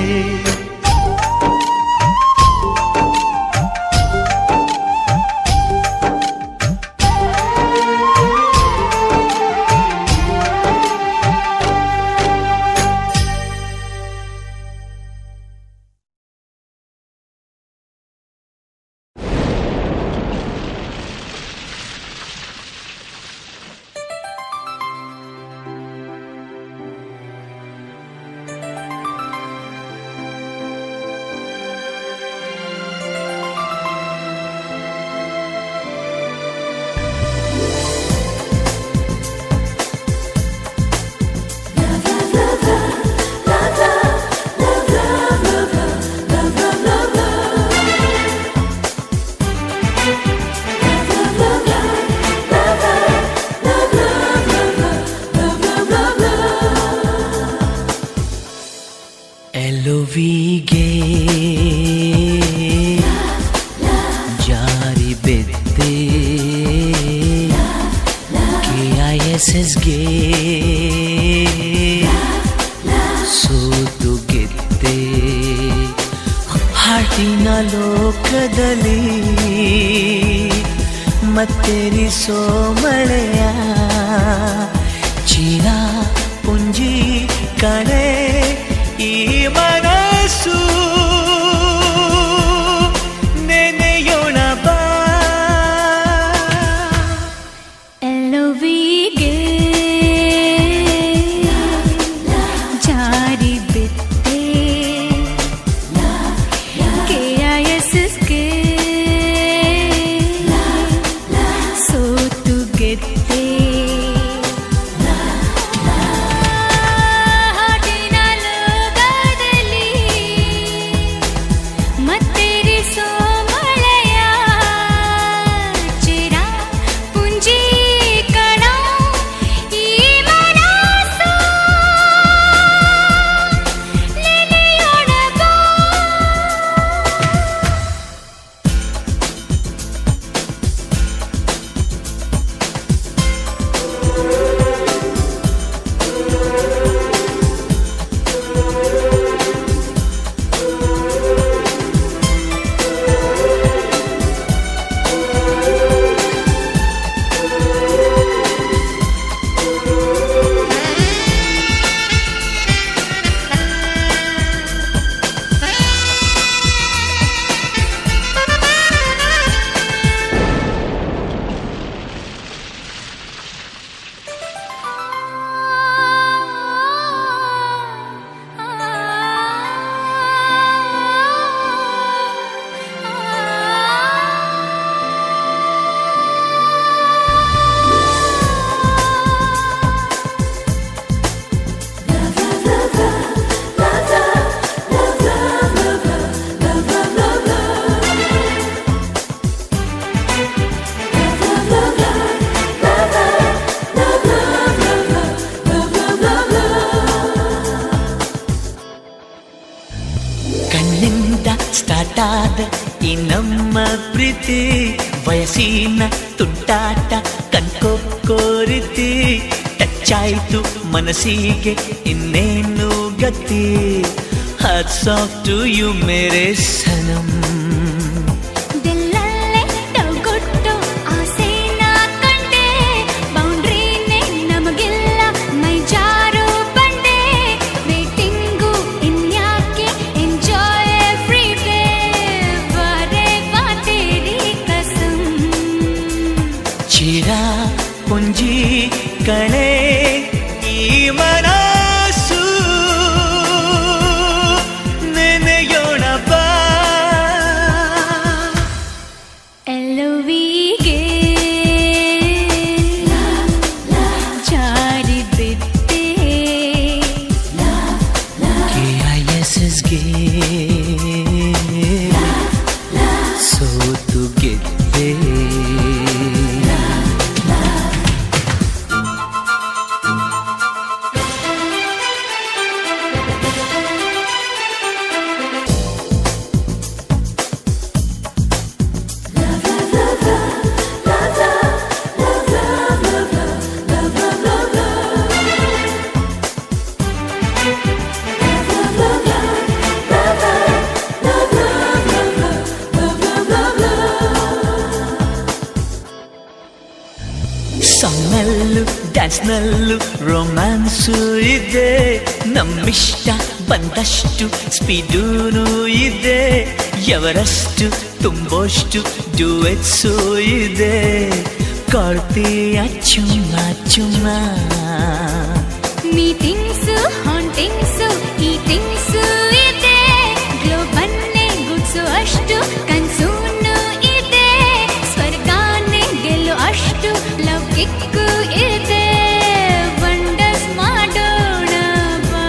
ಎಲುವಿಗೆ ಜಾರಿ ಬೆದ್ದೆ ಕೆ ಐ ಎಸ್ ಎಸ್ಗೆ ಸೋತು ಗೆದ್ದೆ ಹಾಟಿನ ಲೋಕದಲ್ಲಿ ಮತ್ತೆರಿಸೋ ಮಳೆಯ ಚಿರ ಪುಂಜಿ ಕಣೆ ಈ ಮನಸ್ಸು ನೆನೆಯೋಣ ಬಾ ಎಲುವಿಗೆ ಜಾರಿ ಬಿದ್ದೆ ಕೆ ಐ ಎಸ್ ಎಸ್ಗೆ ಸೋತು ಗೆದ್ದೆ ಸ್ಟಾರ್ಟ್ ಆದ ಈ ನಮ್ಮ ಪ್ರೀತಿ ವಯಸ್ಸಿನ ತುಂಟಾಟ ಕಣ್ಕೊಕ್ಕೋರಿತಿ ಟಚ್ ಆಯ್ತು ಮನಸ್ಸಿಗೆ ಇನ್ನೇನು ಗತಿ ಹ್ಯಾಟ್ಸ್ ಆಫ್ ಟು ಯು ಮೇರೆ ಸನಂ ದಿಲ್ಲಲ್ಲೇ ಡೌಗೊಟ್ಟು ಆಸೆನ ಕಂಡೆ ಬೌಂಡ್ರಿನೇ ನಮಗಿಲ್ಲ ಮೈ ಜಾರು ಬಂಡೆ ವೇಟಿಂಗು ಇನ್ಯಾಕೆ ಎಂಜಾಯ್ ಎವ್ರಿ ಡೇ ಬಾರೆ ಬಾ ತೇರಿ ಕಸಂ ಚಿರ ಪುಂಜಿ ಕಳೆ ಈ ಮನಸ್ಸು ನೆನೆಯೋಣ ಬಾ ಎಲ್ಲವಿಗೆ ಜಾರಿ ಬಿದ್ದೆ ಕೆ-ಐ-ಎಸ್-ಎಸ್-ಗೆ ಸೋತು ಗೆದ್ದೆ ಸಾಂಗ್ನಲ್ಲೂ ಡ್ಯಾನ್ಸ್ನಲ್ಲೂ ರೊಮ್ಯಾನ್ಸು ಇದೆ ನಮ್ಮಿಷ್ಟ ಬಂದಷ್ಟು ಸ್ಪೀಡೂನು ಇದೆ ಎವರಷ್ಟು ತುಂಬೋಷ್ಟು ಡುವೆಟ್ಸು ಇದೆ ಕೊಡ್ತೀಯ ಚುಮ್ಮ ಚುಮ್ಮ ಮೀಟಿಂಗ್ಸ್ ಹಾಂಟಿಂಗ್ಸ್ ಈಟಿಂಗ್ಸ್ ಇದೆ ಗ್ಲೋಬನ್ನೇ ಗುಡ್ಸು ಅಷ್ಟು ಕನ್ಸೂನು ಇದೆ ಸ್ವರ್ಗಾನೇ ಗೆಲ್ಲು ಅಷ್ಟು ಲವ್ ಕಿಕ್ಕು ಇದೆ ವಂಡರ್ಸ್ ಮಾಡೋಣ ಬಾ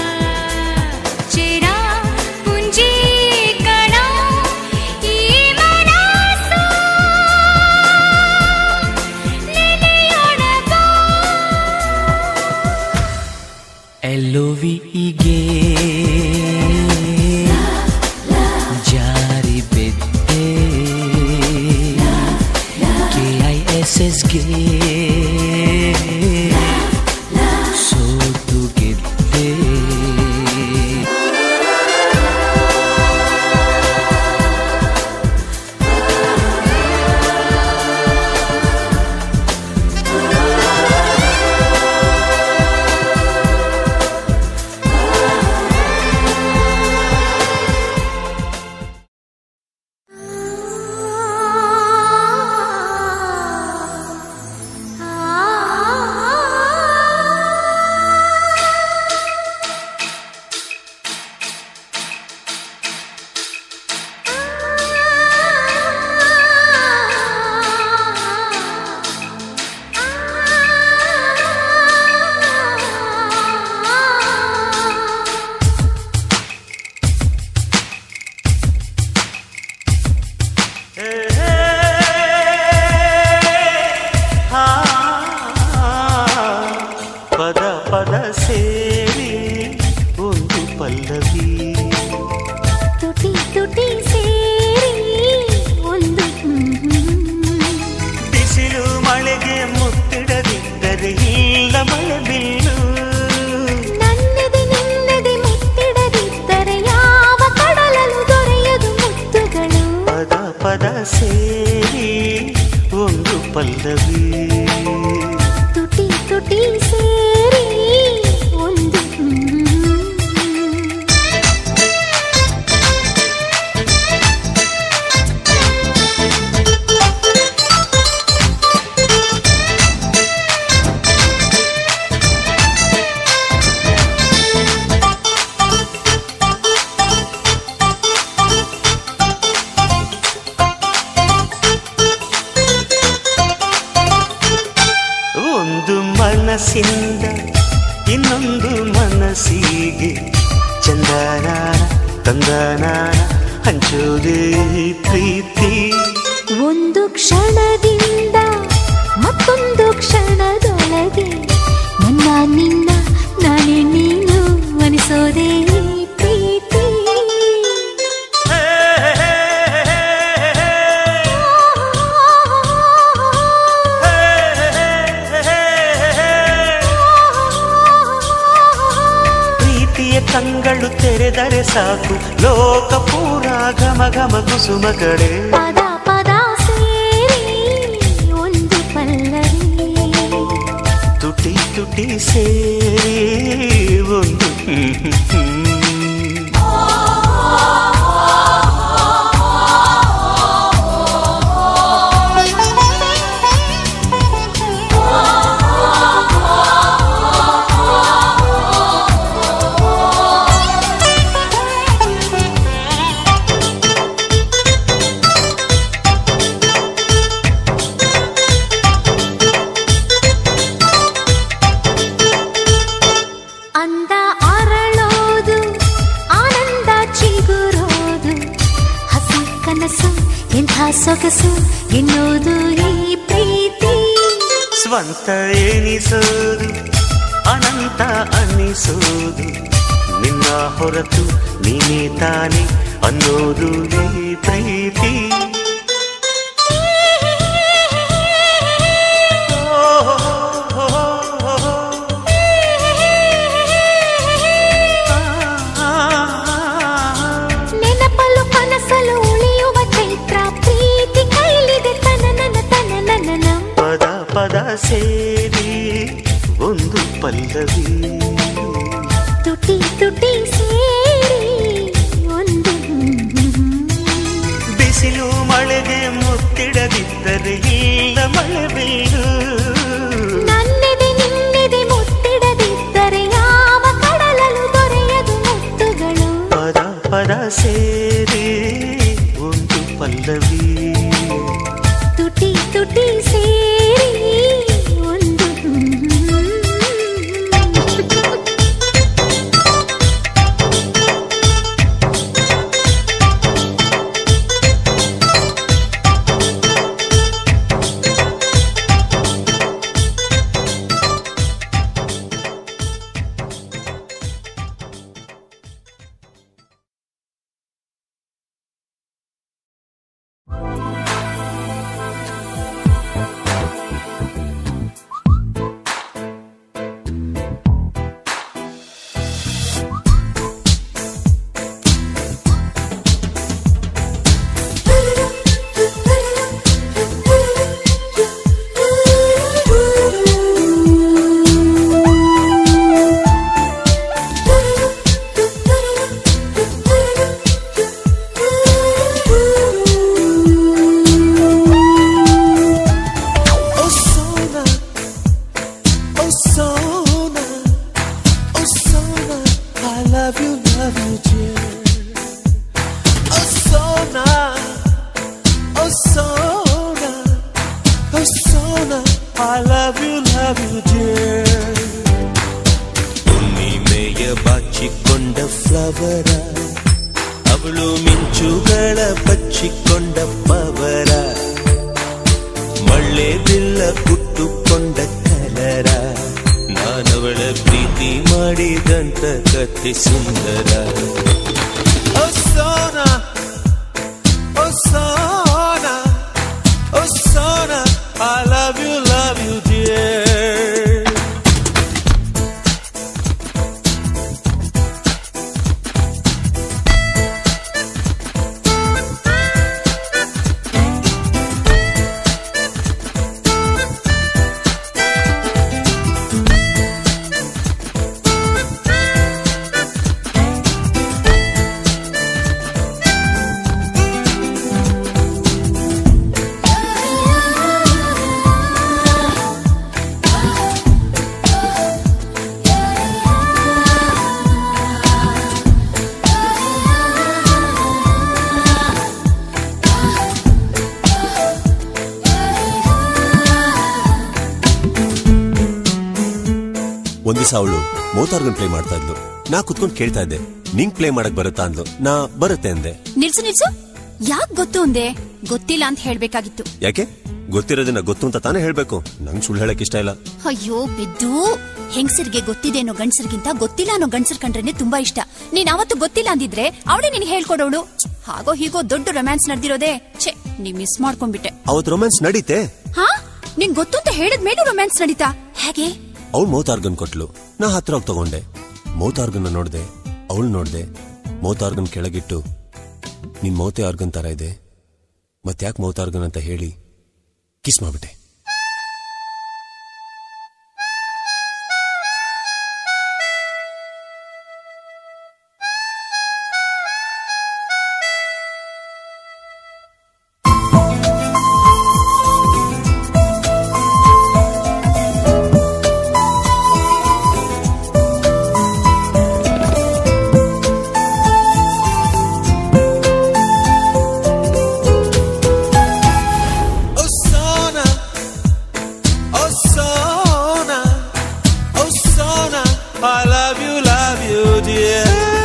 ಚಿರ ಪುಂಜಿ ಕಣ ಈ ಮನಸ್ಸು ನೆನೆಯೋಣ ಬಾ ಎಲ್ಲೋವಿಗೆ ಜಾರಿ ಬಿದ್ದೆ ಕೆ ಐ ಎಸ್ ಎಸ್ಗೆ ಸೋತು ಗೆದ್ದೆ ಪದ ಪದ ಸೇರಿ ಒಂದು ಪಲ್ಲವಿ ತುಟಿ ತುಟಿ ಸೇರಿ ಒಂದು ಬಿಸಿಲು ಮಳೆಗೆ ಮುತ್ತಿಡದಿದ್ದರೆ ಇಲ್ಲ ಮಳೆ ಬೀಳು ನನ್ನದೆ ನಿನ್ನದೆ ಮುತ್ತಿಡದಿದ್ದರೆ ಯಾವ ಕಡಲಲು ದೊರೆಯದು ಮುತ್ತುಗಳು ಪದ ಪದ ಸೇರಿ ಒಂದು ಪಲ್ಲವಿ ತುಟಿ ತುಟಿ ಸೇರಿ ಒಂದು ಒಂದು ಮನಸ್ಸಿಂದ ಇನ್ನೊಂದು ಮನಸ್ಸಿಗೆ ಚಂದನ ತಂದನ ಹಂಚೋದೇ ಪ್ರೀತಿ ಒಂದು ಕ್ಷಣದಿಂದ ಮತ್ತೊಂದು ಕ್ಷಣದೊಳಗೆ ನನ್ನ ನಿನ್ನ ನಾನೇ ನೀನು ಅನಿಸೋದೇ ಪ್ರೀತಿ ಹೇ, ಹೇ, ಕಂಗಳು ತೆರೆದರೆ ಸಾಕು ಲೋಕ ಪೂರ ಘಮ ಘಮ ಕುಸುಮ ಕಡೆ ಪದ ಪದ ಸೇರಿ ಒಂದು ಪಲ್ಲವಿ ತುಟಿ ತುಟಿ ಸೇರಿ ಒಂದು ಅಂದ ಅರಳೋದು ಆನಂದ ಚಿಗುರೋದು ಹಸಿ ಕನಸು ಎಂಥ ಸೊಗಸು ಎನ್ನುವುದು ಈ ಪ್ರೀತಿ ಸ್ವಂತ ಎನಿಸೋದು ಅನಂತ ಅನ್ನಿಸೋದು ನಿನ್ನ ಹೊರತು ನೀನೇ ತಾನೆ ಅನ್ನೋದು ಈ ಪ್ರೀತಿ ನೆನಪಲು ಕನಸಲು ಉಳಿಯುವ ಚೈತ್ರ ಪ್ರೀತಿ ಕೈಲಿದೆ ತನನನ ತನನನ ಪದ ಪದ ಸೇರಿ ಒಂದು ಪಲ್ಲವಿ ತುಟಿ ತುಟಿ ಸೇರಿ ಒಂದು ಬಿಸಿಲು ಮಳೆಗೆ ಮುತ್ತಿಡದಿದ್ದರೆ ಇಲ್ಲ ಮಳೆ ಬೀಳು ನನ್ನೆದೆ ನಿನ್ನೆದೆ ಮುತ್ತಿಡದಿದ್ದರೆ ಯಾವ ಕಡಲಲು ದೊರೆಯದು ಮುತ್ತುಗಳು ಪದ ಪದ ಸೇರಿ ಒಂದು ಪಲ್ಲವಿ ತುಟಿ ತುಟಿ ಸೇರಿ ಒಂದು Oh Sona, oh Sona, oh Sona, I love you, love you, dear. Oh Sona, oh Sona, oh Sona, I love you, love you, dear. ಹುಣ್ಣಿಮೆಯ ಬಾಚಿಕೊಂಡ ಫ್ಲವರ ಅವಳು ಮಿಂಚುಗಳ ಬಚ್ಚಿಕೊಂಡ ಪವರ ಮಳ್ಳೆ ಬಿಲ್ಲ ಕುಟ್ಟುಕೊಂಡ ಕಲರ ನಾನವಳ ಪ್ರೀತಿ ಮಾಡಿದಂತ ಕಥೆ ಸುಂದರ ಓ ಸೋನಾ ಓ ಸೋನಾ ಓ Sona I love you love you dear ಒಂದ್ ದಿವಸ ಅವಳು ಮೋತಾರ್ಗನ್ ಪ್ಲೇ ಮಾಡ್ತಾ ಇದ್ಲು ನಾ ಕುತ್ಕೊಂಡ್ ಕೇಳ್ತಾ ಇದ್ದೆ ನಿಂಗ್ ಪ್ಲೇ ಮಾಡಕ್ ಬರುತ್ತಾ ಅಂದ್ಲು ನಾ ಬರುತ್ತೆ ಅಂದೆ ನಿಲ್ಸು ನಿಲ್ಸು ಯಾಕ್ ಗೊತ್ತು ಅಂದೆ ಗೊತ್ತಿಲ್ಲ ಅಂತ ಹೇಳ್ಬೇಕಾಗಿತ್ತು ಯಾಕೆ ಗೊತ್ತಿರೋದನ್ನ ಗೊತ್ತು ಅಂತ ತಾನೇ ಹೇಳ್ಬೇಕು ನಂಗ್ ಸುಳ್ಳು ಹೇಳಕ್ ಇಷ್ಟ ಇಲ್ಲ ಅಯ್ಯೋ ಬಿದ್ದು ಹೆಂಗಸರಿಗೆ ಗೊತ್ತಿದೆ ಅನ್ನೋ ಗಂಡಸರಿಗಿಂತ ಗೊತ್ತಿಲ್ಲ ಅನ್ನೋ ಗಂಡಸರ್ ಕಂಡ್ರೇನೆ ತುಂಬಾ ಇಷ್ಟ ನೀನ್ ಅವತ್ತು ಗೊತ್ತಿಲ್ಲ ಅಂದಿದ್ರೆ ಅವಳೇ ನಿನ್ ಹೇಳ್ಕೊಡೋಳು ಹಾಗೋ ಹೀಗೋ ದೊಡ್ಡ ರೊಮ್ಯಾನ್ಸ್ ನಡೆದಿರೋದೇ ಛೆ ನೀ ಮಿಸ್ ಮಾಡ್ಕೊಂಡ್ಬಿಟ್ಟೆ ಅವತ್ ರೊಮ್ಯಾನ್ಸ್ ನಡೀತೆ ಹಾ ನಿನ್ ಗೊತ್ತು ಅಂತ ಹೇಳಿದ ಮೇಲೂ ರೊಮ್ಯಾನ್ಸ್ ನಡೀತಾ ಹೇಗೆ ಅವ್ಳು ಮೌತಾರ್ಗನ್ ಕೊಟ್ಲು ನಾ ಹತ್ರ ಹೋಗಿ ತಗೊಂಡೆ ಮೌತಾರ್ಗನ್ ನೋಡ್ದೆ ಅವಳು ನೋಡ್ದೆ ಮೌತ್ ಆರ್ಗನ್ ಕೆಳಗಿಟ್ಟು ನಿನ್ ಮೌತೆ ಆರ್ಗನ್ ತರ ಇದೆ ಮತ್ತ್ಯಾಕ್ ಮೌತ್ ಆರ್ಗನ್ ಅಂತ ಹೇಳಿ ಕಿಸ್ ಮಾಡ್ಬಿಟ್ಟೆ Osana, Osana, Osana, I love you, love you, dear.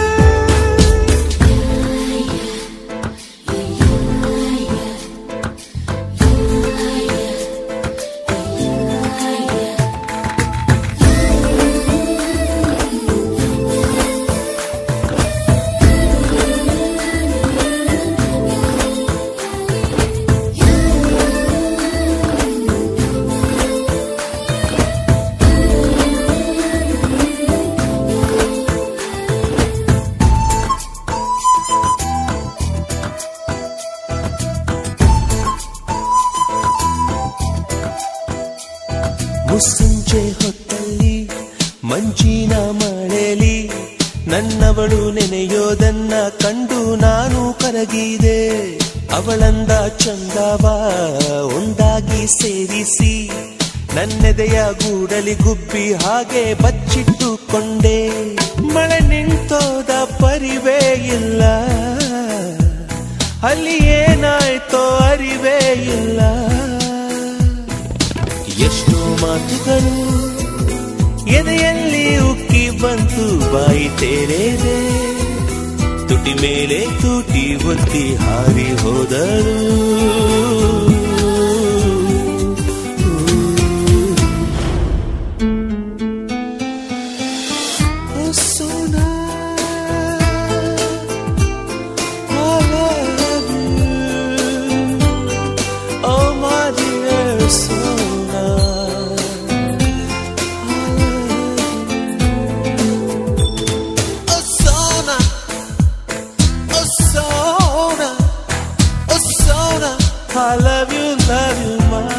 ಮುಸ್ಸಂಜೆ ಹೊತ್ತಲ್ಲಿ ಮಂಜಿನ ಮಳೆಲಿ ನನ್ನವಳು ನೆನೆಯೋದನ್ನ ಕಂಡು ನಾನು ಕರಗಿದೆ ಅವಳಂದ ಚಂದವ ಒಂದಾಗಿ ಸೇರಿಸಿ ನನ್ನೆದೆಯ ಗೂಡಲಿ ಗುಬ್ಬಿ ಹಾಗೆ ಬಚ್ಚಿಟ್ಟುಕೊಂಡೆ ಮಳೆ ನಿಂತೋದ ಪರಿವೇ ಇಲ್ಲ ಅಲ್ಲಿ ಏನಾಯ್ತೋ ಅರಿವೇ ಇಲ್ಲ ಎಷ್ಟೋ ಮಾತುಗಳು ಎದೆಯಲ್ಲಿ ಉಕ್ಕಿ ಬಂತು ಬಾಯಿ ತೆರೆದೆ ತುಟಿ ಮೇಲೆ ತುಟಿ ಒತ್ತಿ ಹಾರಿ ಹೋದರು Oh, Sona, I love you. Oh, my dear Sona, I love you. Oh, Sona, oh, Sona, oh, Sona, I love you, love you, my.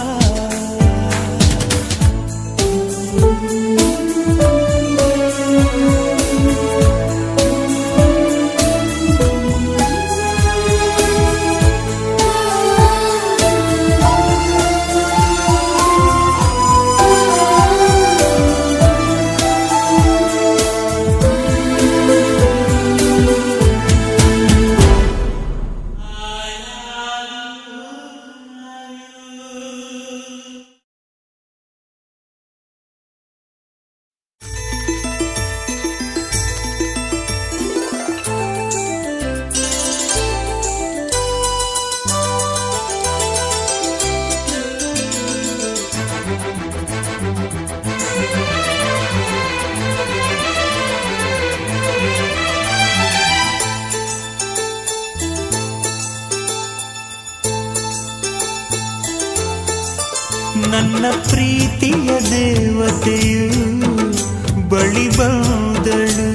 ನನ್ನ ಪ್ರೀತಿಯ ದೇವತೆಯು ಬಳಿ ಬಂದಳು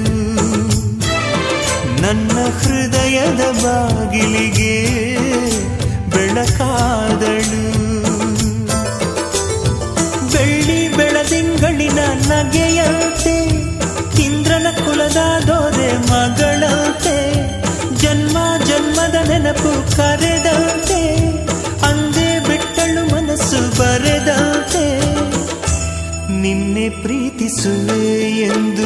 ನನ್ನ ಹೃದಯದ ಬಾಗಿಲಿಗೆ ಬೆಳಕಾದಳು ಬೆಳ್ಳಿ ಬೆಳದಿಂಗಳಿನ ನಗೆಯಂತೆ ಇಂದ್ರನ ಕುಲದ ದೋರೆ ಮಗಳಂತೆ ಜನ್ಮ ಜನ್ಮದ ನೆನಪು ಕರೆದಂತೆ ಅಂದೇ ಬಿಟ್ಟಳು ಮನಸ್ಸು ಬರೆದಂತೆ ನಿನ್ನೆ ಪ್ರೀತಿಸುವೆ ಎಂದು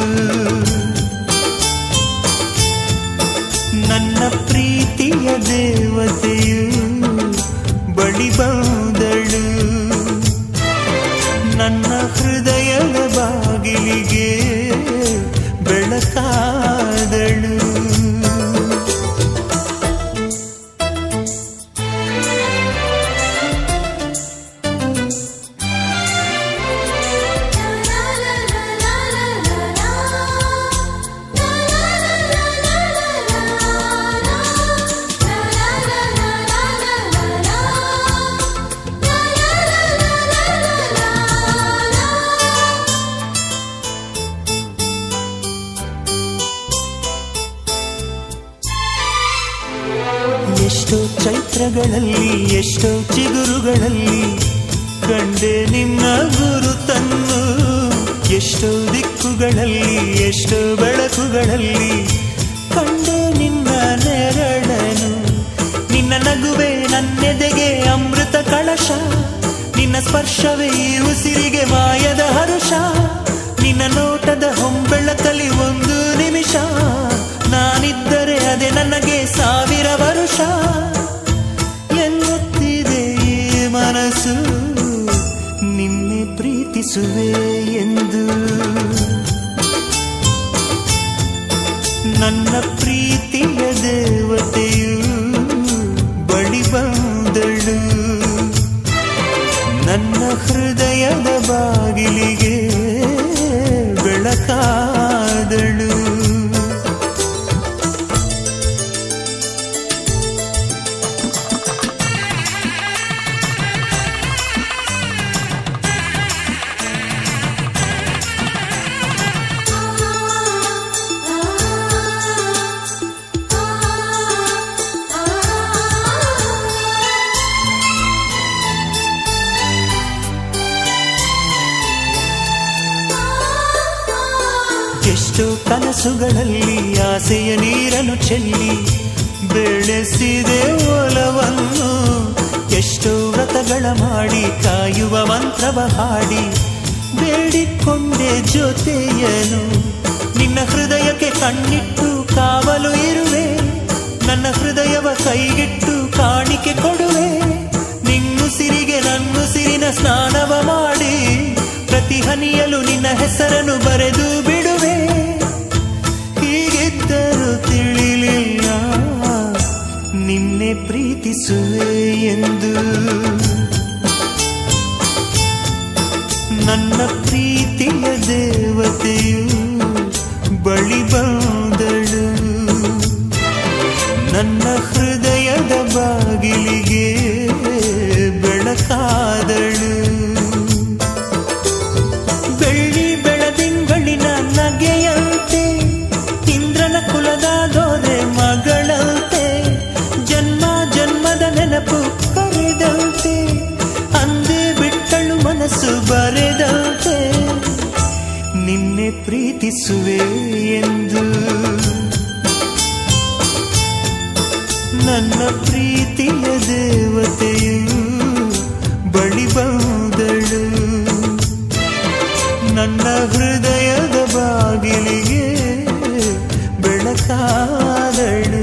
ನನ್ನ ಪ್ರೀತಿಯ ದೇವತೆಯು ಬಳಿ ಬಂದಳು ನನ್ನ ಹೃದಯದ ಬಾಗಿಲಿಗೆ ಬೆಳಕಾದಳು ಎಷ್ಟೋ ಚೈತ್ರಗಳಲ್ಲಿ ಎಷ್ಟೋ ಚಿಗುರುಗಳಲ್ಲಿ ಕಂಡೆ ನಿನ್ನ ಗುರುತನ್ನು ಎಷ್ಟೋ ದಿಕ್ಕುಗಳಲ್ಲಿ ಎಷ್ಟೋ ಬೆಳಕುಗಳಲ್ಲಿ ಕಂಡೆ ನಿನ್ನ ನೆರಳನು ನಿನ್ನ ನಗುವೆ ನನ್ನೆದೆಗೆ ಅಮೃತ ಕಳಶ ನಿನ್ನ ಸ್ಪರ್ಶವೇ ಈ ಉಸಿರಿಗೆ ಮಾಯದ ಹರುಷ ನಿನ್ನ ನೋಟದ ಹೊಂಬೆಳಕಲಿ ಒಂದು ನಿಮಿಷ ನಾನಿದ್ದರೆ ಅದೇ ನನಗೆ ಸಾವಿರ ವರುಷ ಎನ್ನುತ್ತಿದೆ ಈ ಮನಸ್ಸು ನಿನ್ನೆ ಪ್ರೀತಿಸುವೆ ಎಂದು ನನ್ನ ಪ್ರೀತಿಯ ದೇವತೆಯು ಬಳಿ ಬಂದಳು ನನ್ನ ಹೃದಯದ ಬಾಗಿಲಿಗೆ ಬೆಳಕಾದಳು ಎಷ್ಟೋ ಕನಸುಗಳಲ್ಲಿ ಆಸೆಯ ನೀರನ್ನು ಚೆಲ್ಲಿ ಬೆಳೆಸಿದೆ ಒಲವನ್ನು ಎಷ್ಟೋ ವ್ರತಗಳ ಮಾಡಿ ಕಾಯುವ ಮಂತ್ರವ ಹಾಡಿ ಬೇಡಿಕೊಂಡೆ ಜೊತೆಯನು ನಿನ್ನ ಹೃದಯಕ್ಕೆ ಕಣ್ಣಿಟ್ಟು ಕಾವಲು ಇರುವೆ ನನ್ನ ಹೃದಯವ ಕೈಗಿಟ್ಟು ಕಾಣಿಕೆ ಕೊಡುವೆ ನಿನ್ನುಸಿರಿಗೆ ನನ್ನುಸಿರಿನ ಸ್ನಾನವ ಮಾಡಿ ಪ್ರತಿ ಹನಿಯಲು ನಿನ್ನ ಹೆಸರನ್ನು ಬರೆದು ಬಿಡುವೆ ಹೀಗಿದ್ದರೂ ತಿಳಿಲಿಲ್ಲ ನಿನ್ನೆ ಪ್ರೀತಿಸುವೆ ಎಂದು ನನ್ನ ಪ್ರೀತಿಯ ದೇವತೆಯು ಬಳಿ ಬಂದಳು ನನ್ನ ಹೃದಯದ ಬಾಗಿಲಿಗೆ ಬೆಳಕಾದಳು ಬೆಳ್ಳಿ ಬೆಳದಿಂಗಳಿನ ನಗೆಯಂತೆ ಇಂದ್ರನ ಕುಲದ ದೊರೆ ಮಗಳಂತೆ ಜನ್ಮ ಜನ್ಮದ ನೆನಪು ಕರೆದಂತೆ ಅಂದೇ ಬಿಟ್ಟಳು ಮನಸ್ಸು ಬರೆದಂತೆ ನಿನ್ನೆ ಪ್ರೀತಿಸುವೆ ಎಂದು ನನ್ನ ಪ್ರೀತಿಯ ದೇವತೆಯು ಬಳಿ ಬಂದಳು ನನ್ನ ಹೃದಯದ ಬಾಗಿಲಿಗೆ ಬೆಳಕಾದಳು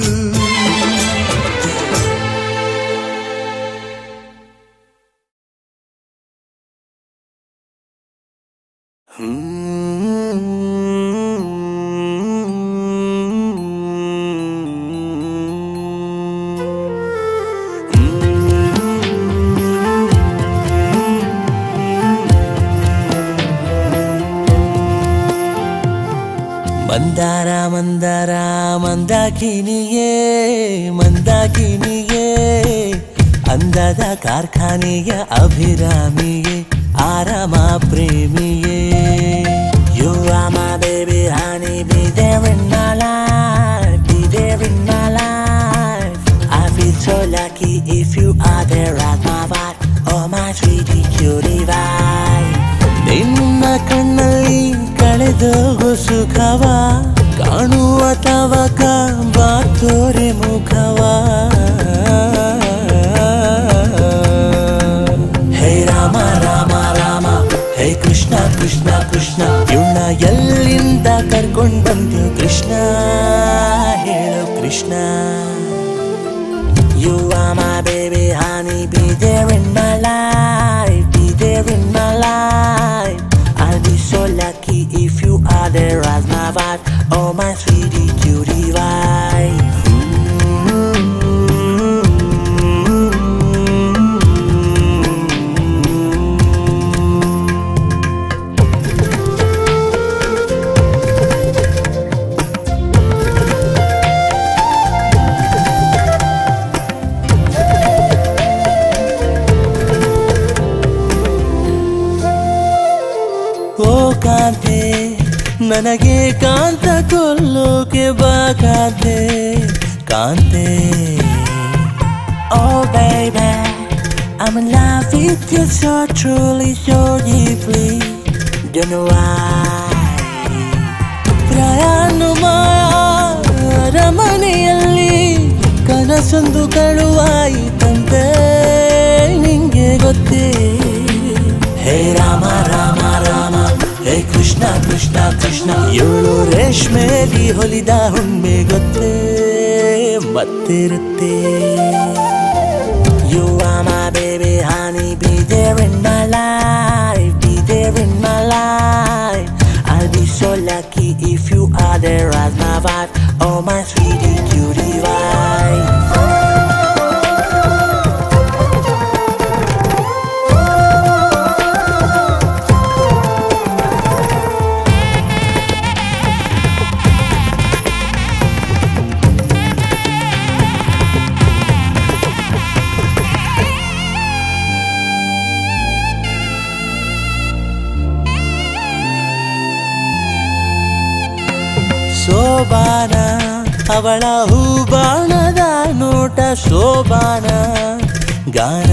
ಮಂದಾರ ಮಂದಾರ ಮಂದಾಕಿನಿಯೇ ಮಂದಾಕಿನಿಯೇ ಅಂದದ ಕಾರ್ಖಾನೆಯ ಅಭಿರಾಮಿಯೇ ಆರಾಮ ಪ್ರೇಮಿಯೇ You are my baby honey, be there in my life, be there in my life. I feel so lucky if you are there at my wife, oh my sweetie cutie wife. ನಿನ್ನ ಕಣ್ಣಲ್ಲಿ ಕಳೆದೋಗು ಸುಖವ ಕಾಣುವ ತವಕ ಬಾತೋರೆ ಮುಖವ ಹೇ ರಾಮ ರಾಮ ರಾಮ ಹೇ ಕೃಷ್ಣ ಕೃಷ್ಣ ಕೃಷ್ಣ ಇವನ್ನ ಎಲ್ಲಿಂದ ಕರ್ಕೊಂಡ್ ಬಂದು ಕೃಷ್ಣ ಹೇಳು Krishna You are my baby honey, be there in my life, be there in my life. I'll be so lucky if you are there as my wife, oh my sweetie cutie wife. ಓ ಕಾಂತೆ ನನಗೆ ಕಾಂತ ಕೊಲ್ಲೋಕೆ ಬಾ ಕಾಂತೆ ಕಾಂತೆ Oh baby, I'm in love with you so truly, so deeply. Don't know why. ಪ್ರಯಾಣ ಅರಮನೆಯಲ್ಲಿ ಕನಸೊಂದು ಕಳುವಾಯಿತಂತೆ ನಿಂಗೆ ಗೊತ್ತೇ ಹೇ ರಾಮ ರಾಮ ರಾಮ ಹೇ ಕೃಷ್ಣ ಕೃಷ್ಣ ಕೃಷ್ಣ ಏಳು ರೇಷ್ಮೆಲಿ ಹೊಲಿದ ಹುಣ್ಣೆ ಗೊತ್ತೇ ಮತ್ತಿರುತ್ತೆ You are my baby, honey, be there in my life, be there in my life. I'll be so lucky if you are there as my wife, oh my sweetie cutie wife. ಶೋಭಾನ ಅವಳ ಹೂಬಾಣದ ನೋಟ ಶೋಭಾನ ಗಾನ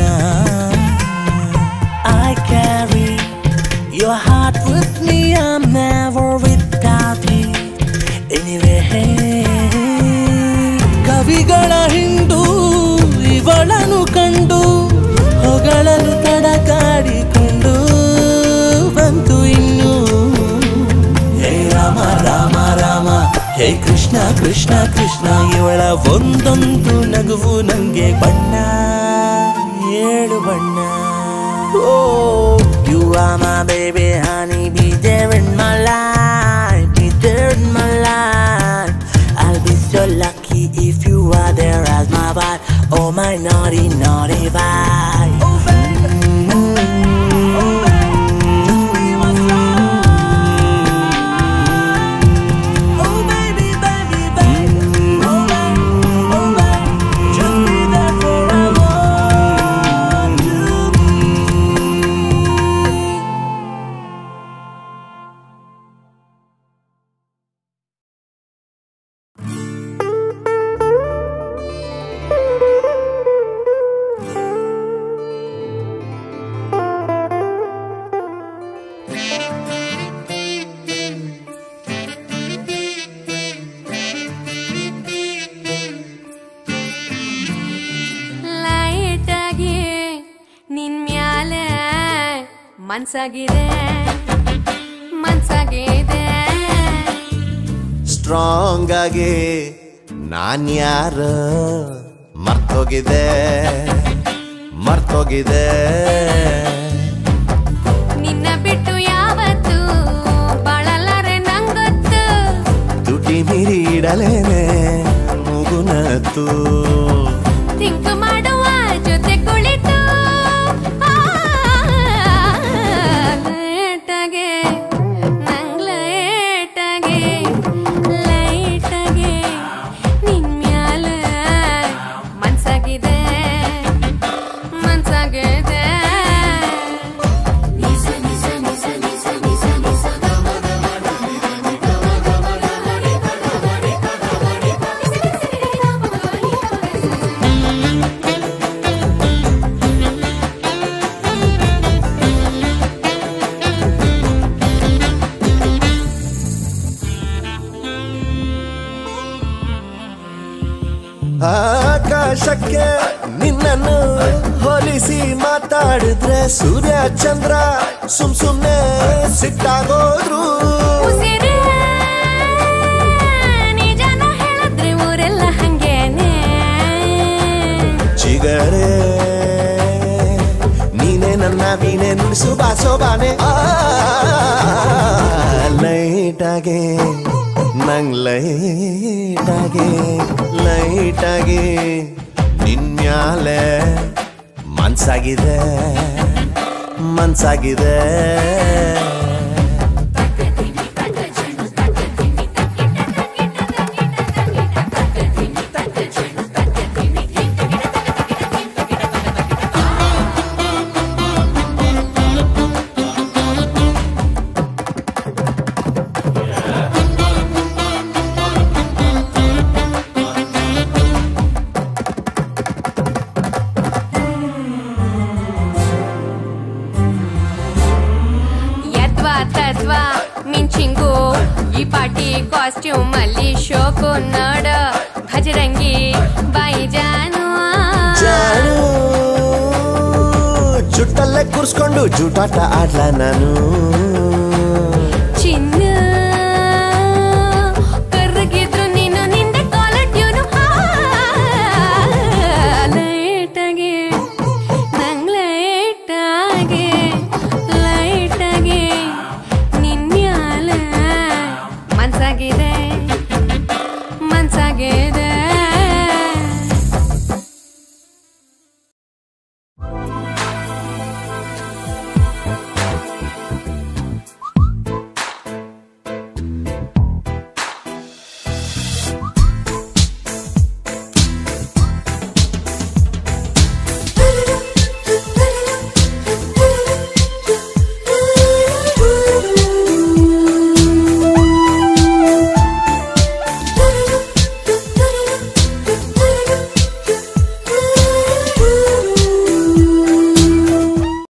I carry your heart with me I'm never without you anyway ಕವಿಗಳ ಹಿಂಡು ಇವಳನು ಕಂಡು ಹೊಗಳಲು ತಡಕಾಡಿಕೊಂಡು ಬಂತು ಇನ್ನು ಹೇ ರಾಮ ರಾಮ ರಾಮ ಹೇ ಕೃಷ್ಣ ಕೃಷ್ಣ ಕೃಷ್ಣ ಇವಳ ಒಂದೊಂದು ನಗುವು ನಂಗೆ ಬಣ್ಣ ಏಳು ಬಣ್ಣ oh you are my baby honey be there in my life be there in my life I'll be so lucky if you are there as my wife Oh my naughty naughty wife ಲೈಟಾಗಿ ನಿನ್ ಮ್ಯಾಲೆ ಮನ್ಸಾಗಿದೆ ಮನ್ಸಾಗಿದೆ strong ಆಗಿ ನಾನ್ ಯಾರ ಮರ್ತೋಗಿದೆ ಮರ್ತೋಗಿದೆ ನಿನ್ನ ಬಿಟ್ಟು ಯಾವತ್ತು ಬಾಳಲಾರೆ ನಂಗೊತ್ತು ತುಟಿ ಮೀರಿ ಇಡಲೇನೆ ಮುಗುನತ್ತು ತಿಂಕು ಮಾಡುವ ಜೊತೆ ಕುಳಿತು ಆ, ಲೇಟಾಗೆ ನಂಗ್ ಲೇಟಾಗೆ ಲೈಟಾಗೆ ನಿನ್ ಮ್ಯಾಲೆ ಮನ್ಸಾಗಿದೆ ಮನ್ಸಾಗಿದೆ ಆಕಾಶಕ್ಕೆ ನಿನ್ನನ್ನು ಹೋಲಿಸಿ ಮಾತಾಡಿದ್ರೆ ಸೂರ್ಯ ಚಂದ್ರ ಸುಮ್ ಸುಮ್ನೆ ಸಿಟ್ಟಾಗೋದ್ರು ಉಸಿರೇ, ನಿಜಾನ ಹೇಳಿದ್ರೆ ಊರೆಲ್ಲ ಹಂಗೇನೆ ಚಿಗರೆ ನೀನೇ ನನ್ನ ವೀಣೆ ನುಡಿಸು ಬಾಸೋ ಬಾನೆ ಲೈಟಾಗೆ ನಂಗ್ ಲೈಟಾಗೆ ಲೈಟಾಗೆ ನಿನ್ ಮ್ಯಾಲೆ ಮನ್ಸಾಗಿದೆ ಮನ್ಸಾಗಿದೆ ಮಿಂಚಿಂಗು ಈ ಪಾಟಿ ಕಾಸ್ಟ್ಯೂಮ್ ಅಲ್ಲಿ ಶೋಕು ನೋಡ ಭಜರಂಗಿ ಬಾಯಿ ಜಾನು ಜಾನು ಜುಟ್ಟಲ್ಲೇ ಕೂರ್ಸ್ಕೊಂಡು ಜೂಟಾಟ ಆಡ್ಲ ನಾನು